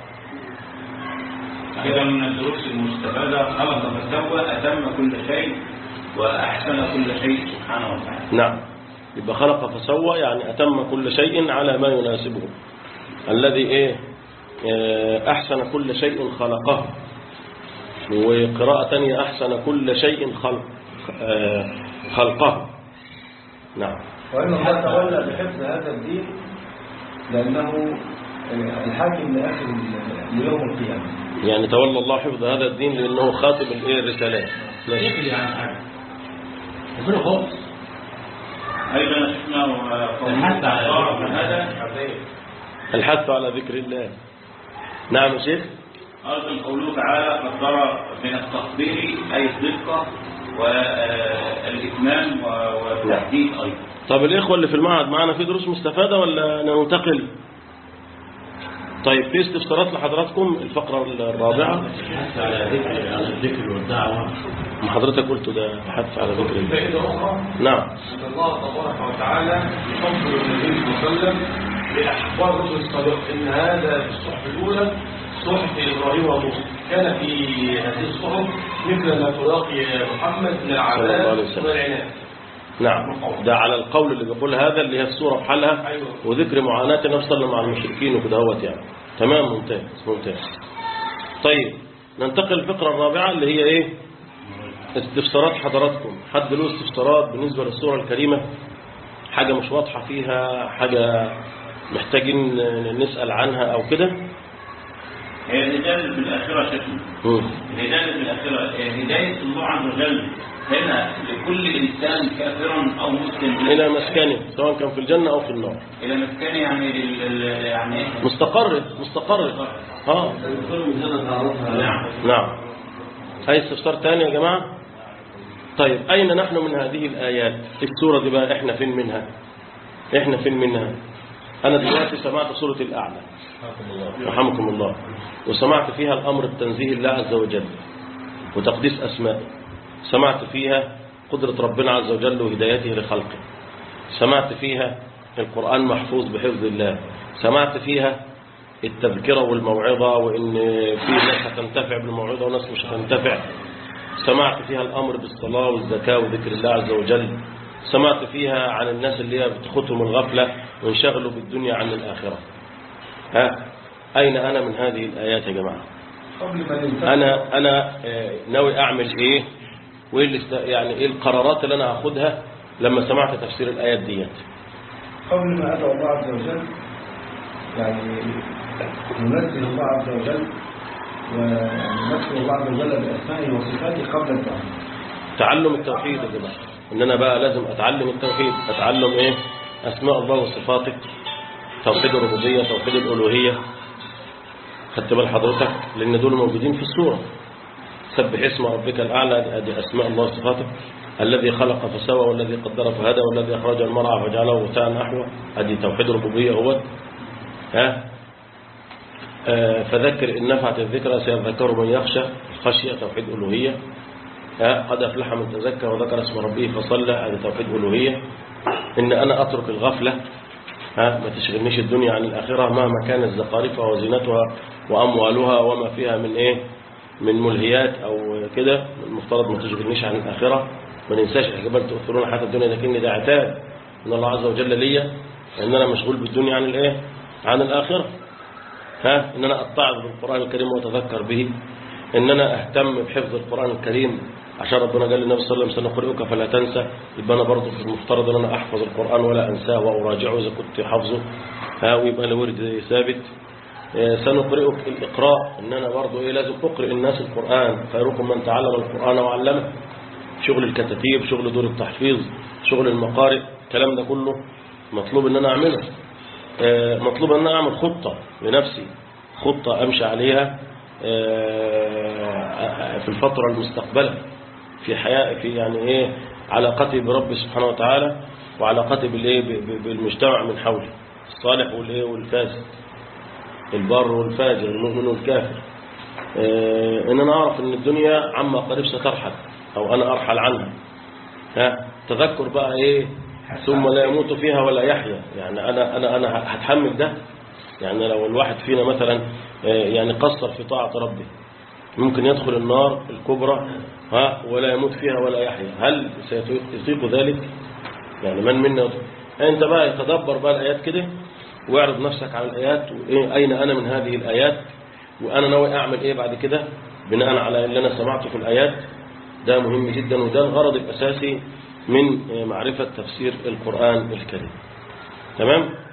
Speaker 6: أيضا من الدروس المستفادة خلق فسوى أتم كل شيء وأحسن كل شيء سبحانه وتعالى
Speaker 2: نعم يبقى خلق فسوى يعني أتم كل شيء على ما يناسبه الذي إيه آه، أحسن كل شيء خلقه وقراءة تانية أحسن كل شيء خلق آه، خلقه نعم
Speaker 5: وأن الله تولى بحفظ هذا الدين لأنه الحاكم لآخر ليوم القيامة
Speaker 2: يعني تولى الله حفظ هذا الدين لأنه خاتم الإيه الرسالات ماشي.
Speaker 7: يقل يعني حاجة ربنا خالص
Speaker 6: أيضا شفنا
Speaker 7: الحث على
Speaker 6: قوله
Speaker 7: ذكر
Speaker 6: هذا
Speaker 2: الحث على ذكر الله نعم يا شيخ
Speaker 6: أيضا قوله تعالى قدر من التقدير أي الدقة والإتمام والتحديد أيضا
Speaker 2: طب الإخوة اللي في المعهد معنا في دروس مستفادة ولا ننتقل طيب في استفسارات لحضراتكم الفقرة الرابعة
Speaker 7: الحث على ذكر على الذكر والدعوة
Speaker 2: ما حضرتك قلت ده حث على ذكر الله
Speaker 7: فائدة أخرى
Speaker 2: نعم
Speaker 7: أن الله تبارك وتعالى يفضل النبي صلى الله عليه وسلم بأخبار الرسل السابقة إن هذا في الصحف الأولى صحف إبراهيم وموسى كان في هذه الصحف مثل ما تلاقي محمد من
Speaker 2: صلى الله عليه
Speaker 7: العذاب
Speaker 2: وسلم.
Speaker 7: والعناد
Speaker 2: نعم ده على القول اللي بيقول هذا اللي هي السورة بحالها
Speaker 7: أيوة.
Speaker 2: وذكر معاناة النبي صلى الله عليه وسلم مع المشركين وكده هوت يعني تمام ممتاز ممتاز طيب ننتقل للفقرة الرابعة اللي هي ايه استفسارات حضراتكم حد له استفسارات بالنسبة للسورة الكريمة حاجة مش واضحة فيها حاجة محتاجين نسأل عنها أو كده
Speaker 6: هي الهداية في الآخرة شكل
Speaker 2: مم.
Speaker 6: الهداية في الآخرة هداية الله عز وجل هنا لكل إنسان كافرا أو مسلم
Speaker 2: إلى مسكنه سواء كان في الجنة أو في النار
Speaker 6: إلى مسكنه يعني لل- لل- يعني
Speaker 2: مستقر مستقر اه
Speaker 6: نعم
Speaker 2: نعم أي استفسار تاني يا جماعة طيب أين نحن من هذه الآيات السورة دي بقى إحنا فين منها إحنا فين منها أنا دلوقتي سمعت سورة الأعلى رحمكم الله وسمعت فيها الأمر بتنزيه الله عز وجل وتقديس أسمائه سمعت فيها قدرة ربنا عز وجل وهدايته لخلقه سمعت فيها القرآن محفوظ بحفظ الله سمعت فيها التذكرة والموعظة وإن في ناس هتنتفع بالموعظة وناس مش هتنتفع سمعت فيها الأمر بالصلاة والزكاة وذكر الله عز وجل سمعت فيها عن الناس اللي هي بتخطهم الغفلة وانشغلوا بالدنيا عن الآخرة ها أين أنا من هذه الآيات يا جماعة
Speaker 5: قبل ما ننتقل
Speaker 2: أنا أنا آه، ناوي أعمل إيه وإيه اللي است- يعني إيه القرارات اللي أنا هاخدها لما سمعت تفسير الآيات ديت
Speaker 5: قبل ما أدعو الله عز وجل يعني ننزل الله عز وجل ونذكر الله عز وجل بأسمائه وصفاته قبل الدعاء
Speaker 2: تعلم التوحيد يا جماعة ان انا بقى لازم اتعلم التوحيد اتعلم ايه اسماء الله وصفاته توحيد الربوبية توحيد الالوهية خدت بال حضرتك لان دول موجودين في السورة سبح اسم ربك الاعلى ادي اسماء الله وصفاته الذي خلق فسوى والذي قدر فهدى والذي اخرج المرعى فجعله غثاء نحوه ادي توحيد الربوبية هو ها آه، فذكر إن نفعت الذكرى سيذكر من يخشى خشية توحيد ألوهية ها، قد أفلح من تزكى وذكر اسم ربه فصلى هذا توحيد ألوهية إن أنا أترك الغفلة ها ما تشغلنيش الدنيا عن الآخرة مهما كانت زخارفها وزينتها وأموالها وما فيها من إيه من ملهيات أو كده المفترض ما تشغلنيش عن الآخرة ما ننساش إحجابات تؤثرون حتى الدنيا لكن ده عتاب إن الله عز وجل ليا إن أنا مشغول بالدنيا عن الإيه عن الآخرة ها ان انا اتعظ بالقران الكريم واتذكر به ان انا اهتم بحفظ القران الكريم عشان ربنا قال للنبي صلى الله عليه وسلم سنقرئك فلا تنسى يبقى انا برضه في المفترض ان انا احفظ القران ولا انساه واراجعه اذا كنت حافظه ها ويبقى له ورد ثابت آه، سنقرئك الاقراء ان انا برضه ايه لازم اقرئ الناس القران خيركم من تعلم القران وعلمه شغل الكتاتيب شغل دور التحفيظ شغل المقارئ الكلام ده كله مطلوب ان انا اعمله آه، مطلوب ان انا اعمل خطة لنفسي خطة امشي عليها آه، في الفترة المستقبلة في حياة في يعني ايه علاقتي برب سبحانه وتعالى وعلاقتي بالايه ب- ب- بالمجتمع من حولي الصالح والايه والفاسد البر والفاجر المؤمن والكافر آه، ان انا اعرف ان الدنيا عما قريب سترحل او انا ارحل عنها ها تذكر بقى ايه ثم لا يموت فيها ولا يحيا يعني انا انا انا هتحمل ده يعني لو الواحد فينا مثلا آه، يعني قصر في طاعة ربه ممكن يدخل النار الكبرى ها ولا يموت فيها ولا يحيا هل سيطيق ذلك يعني من منا يطيق؟ انت بقى يتدبر بقى الايات كده واعرض نفسك على الايات وايه اين انا من هذه الايات وانا ناوي اعمل ايه بعد كده بناء على اللي انا سمعته في الايات ده مهم جدا وده الغرض الاساسي من معرفة تفسير القرآن الكريم تمام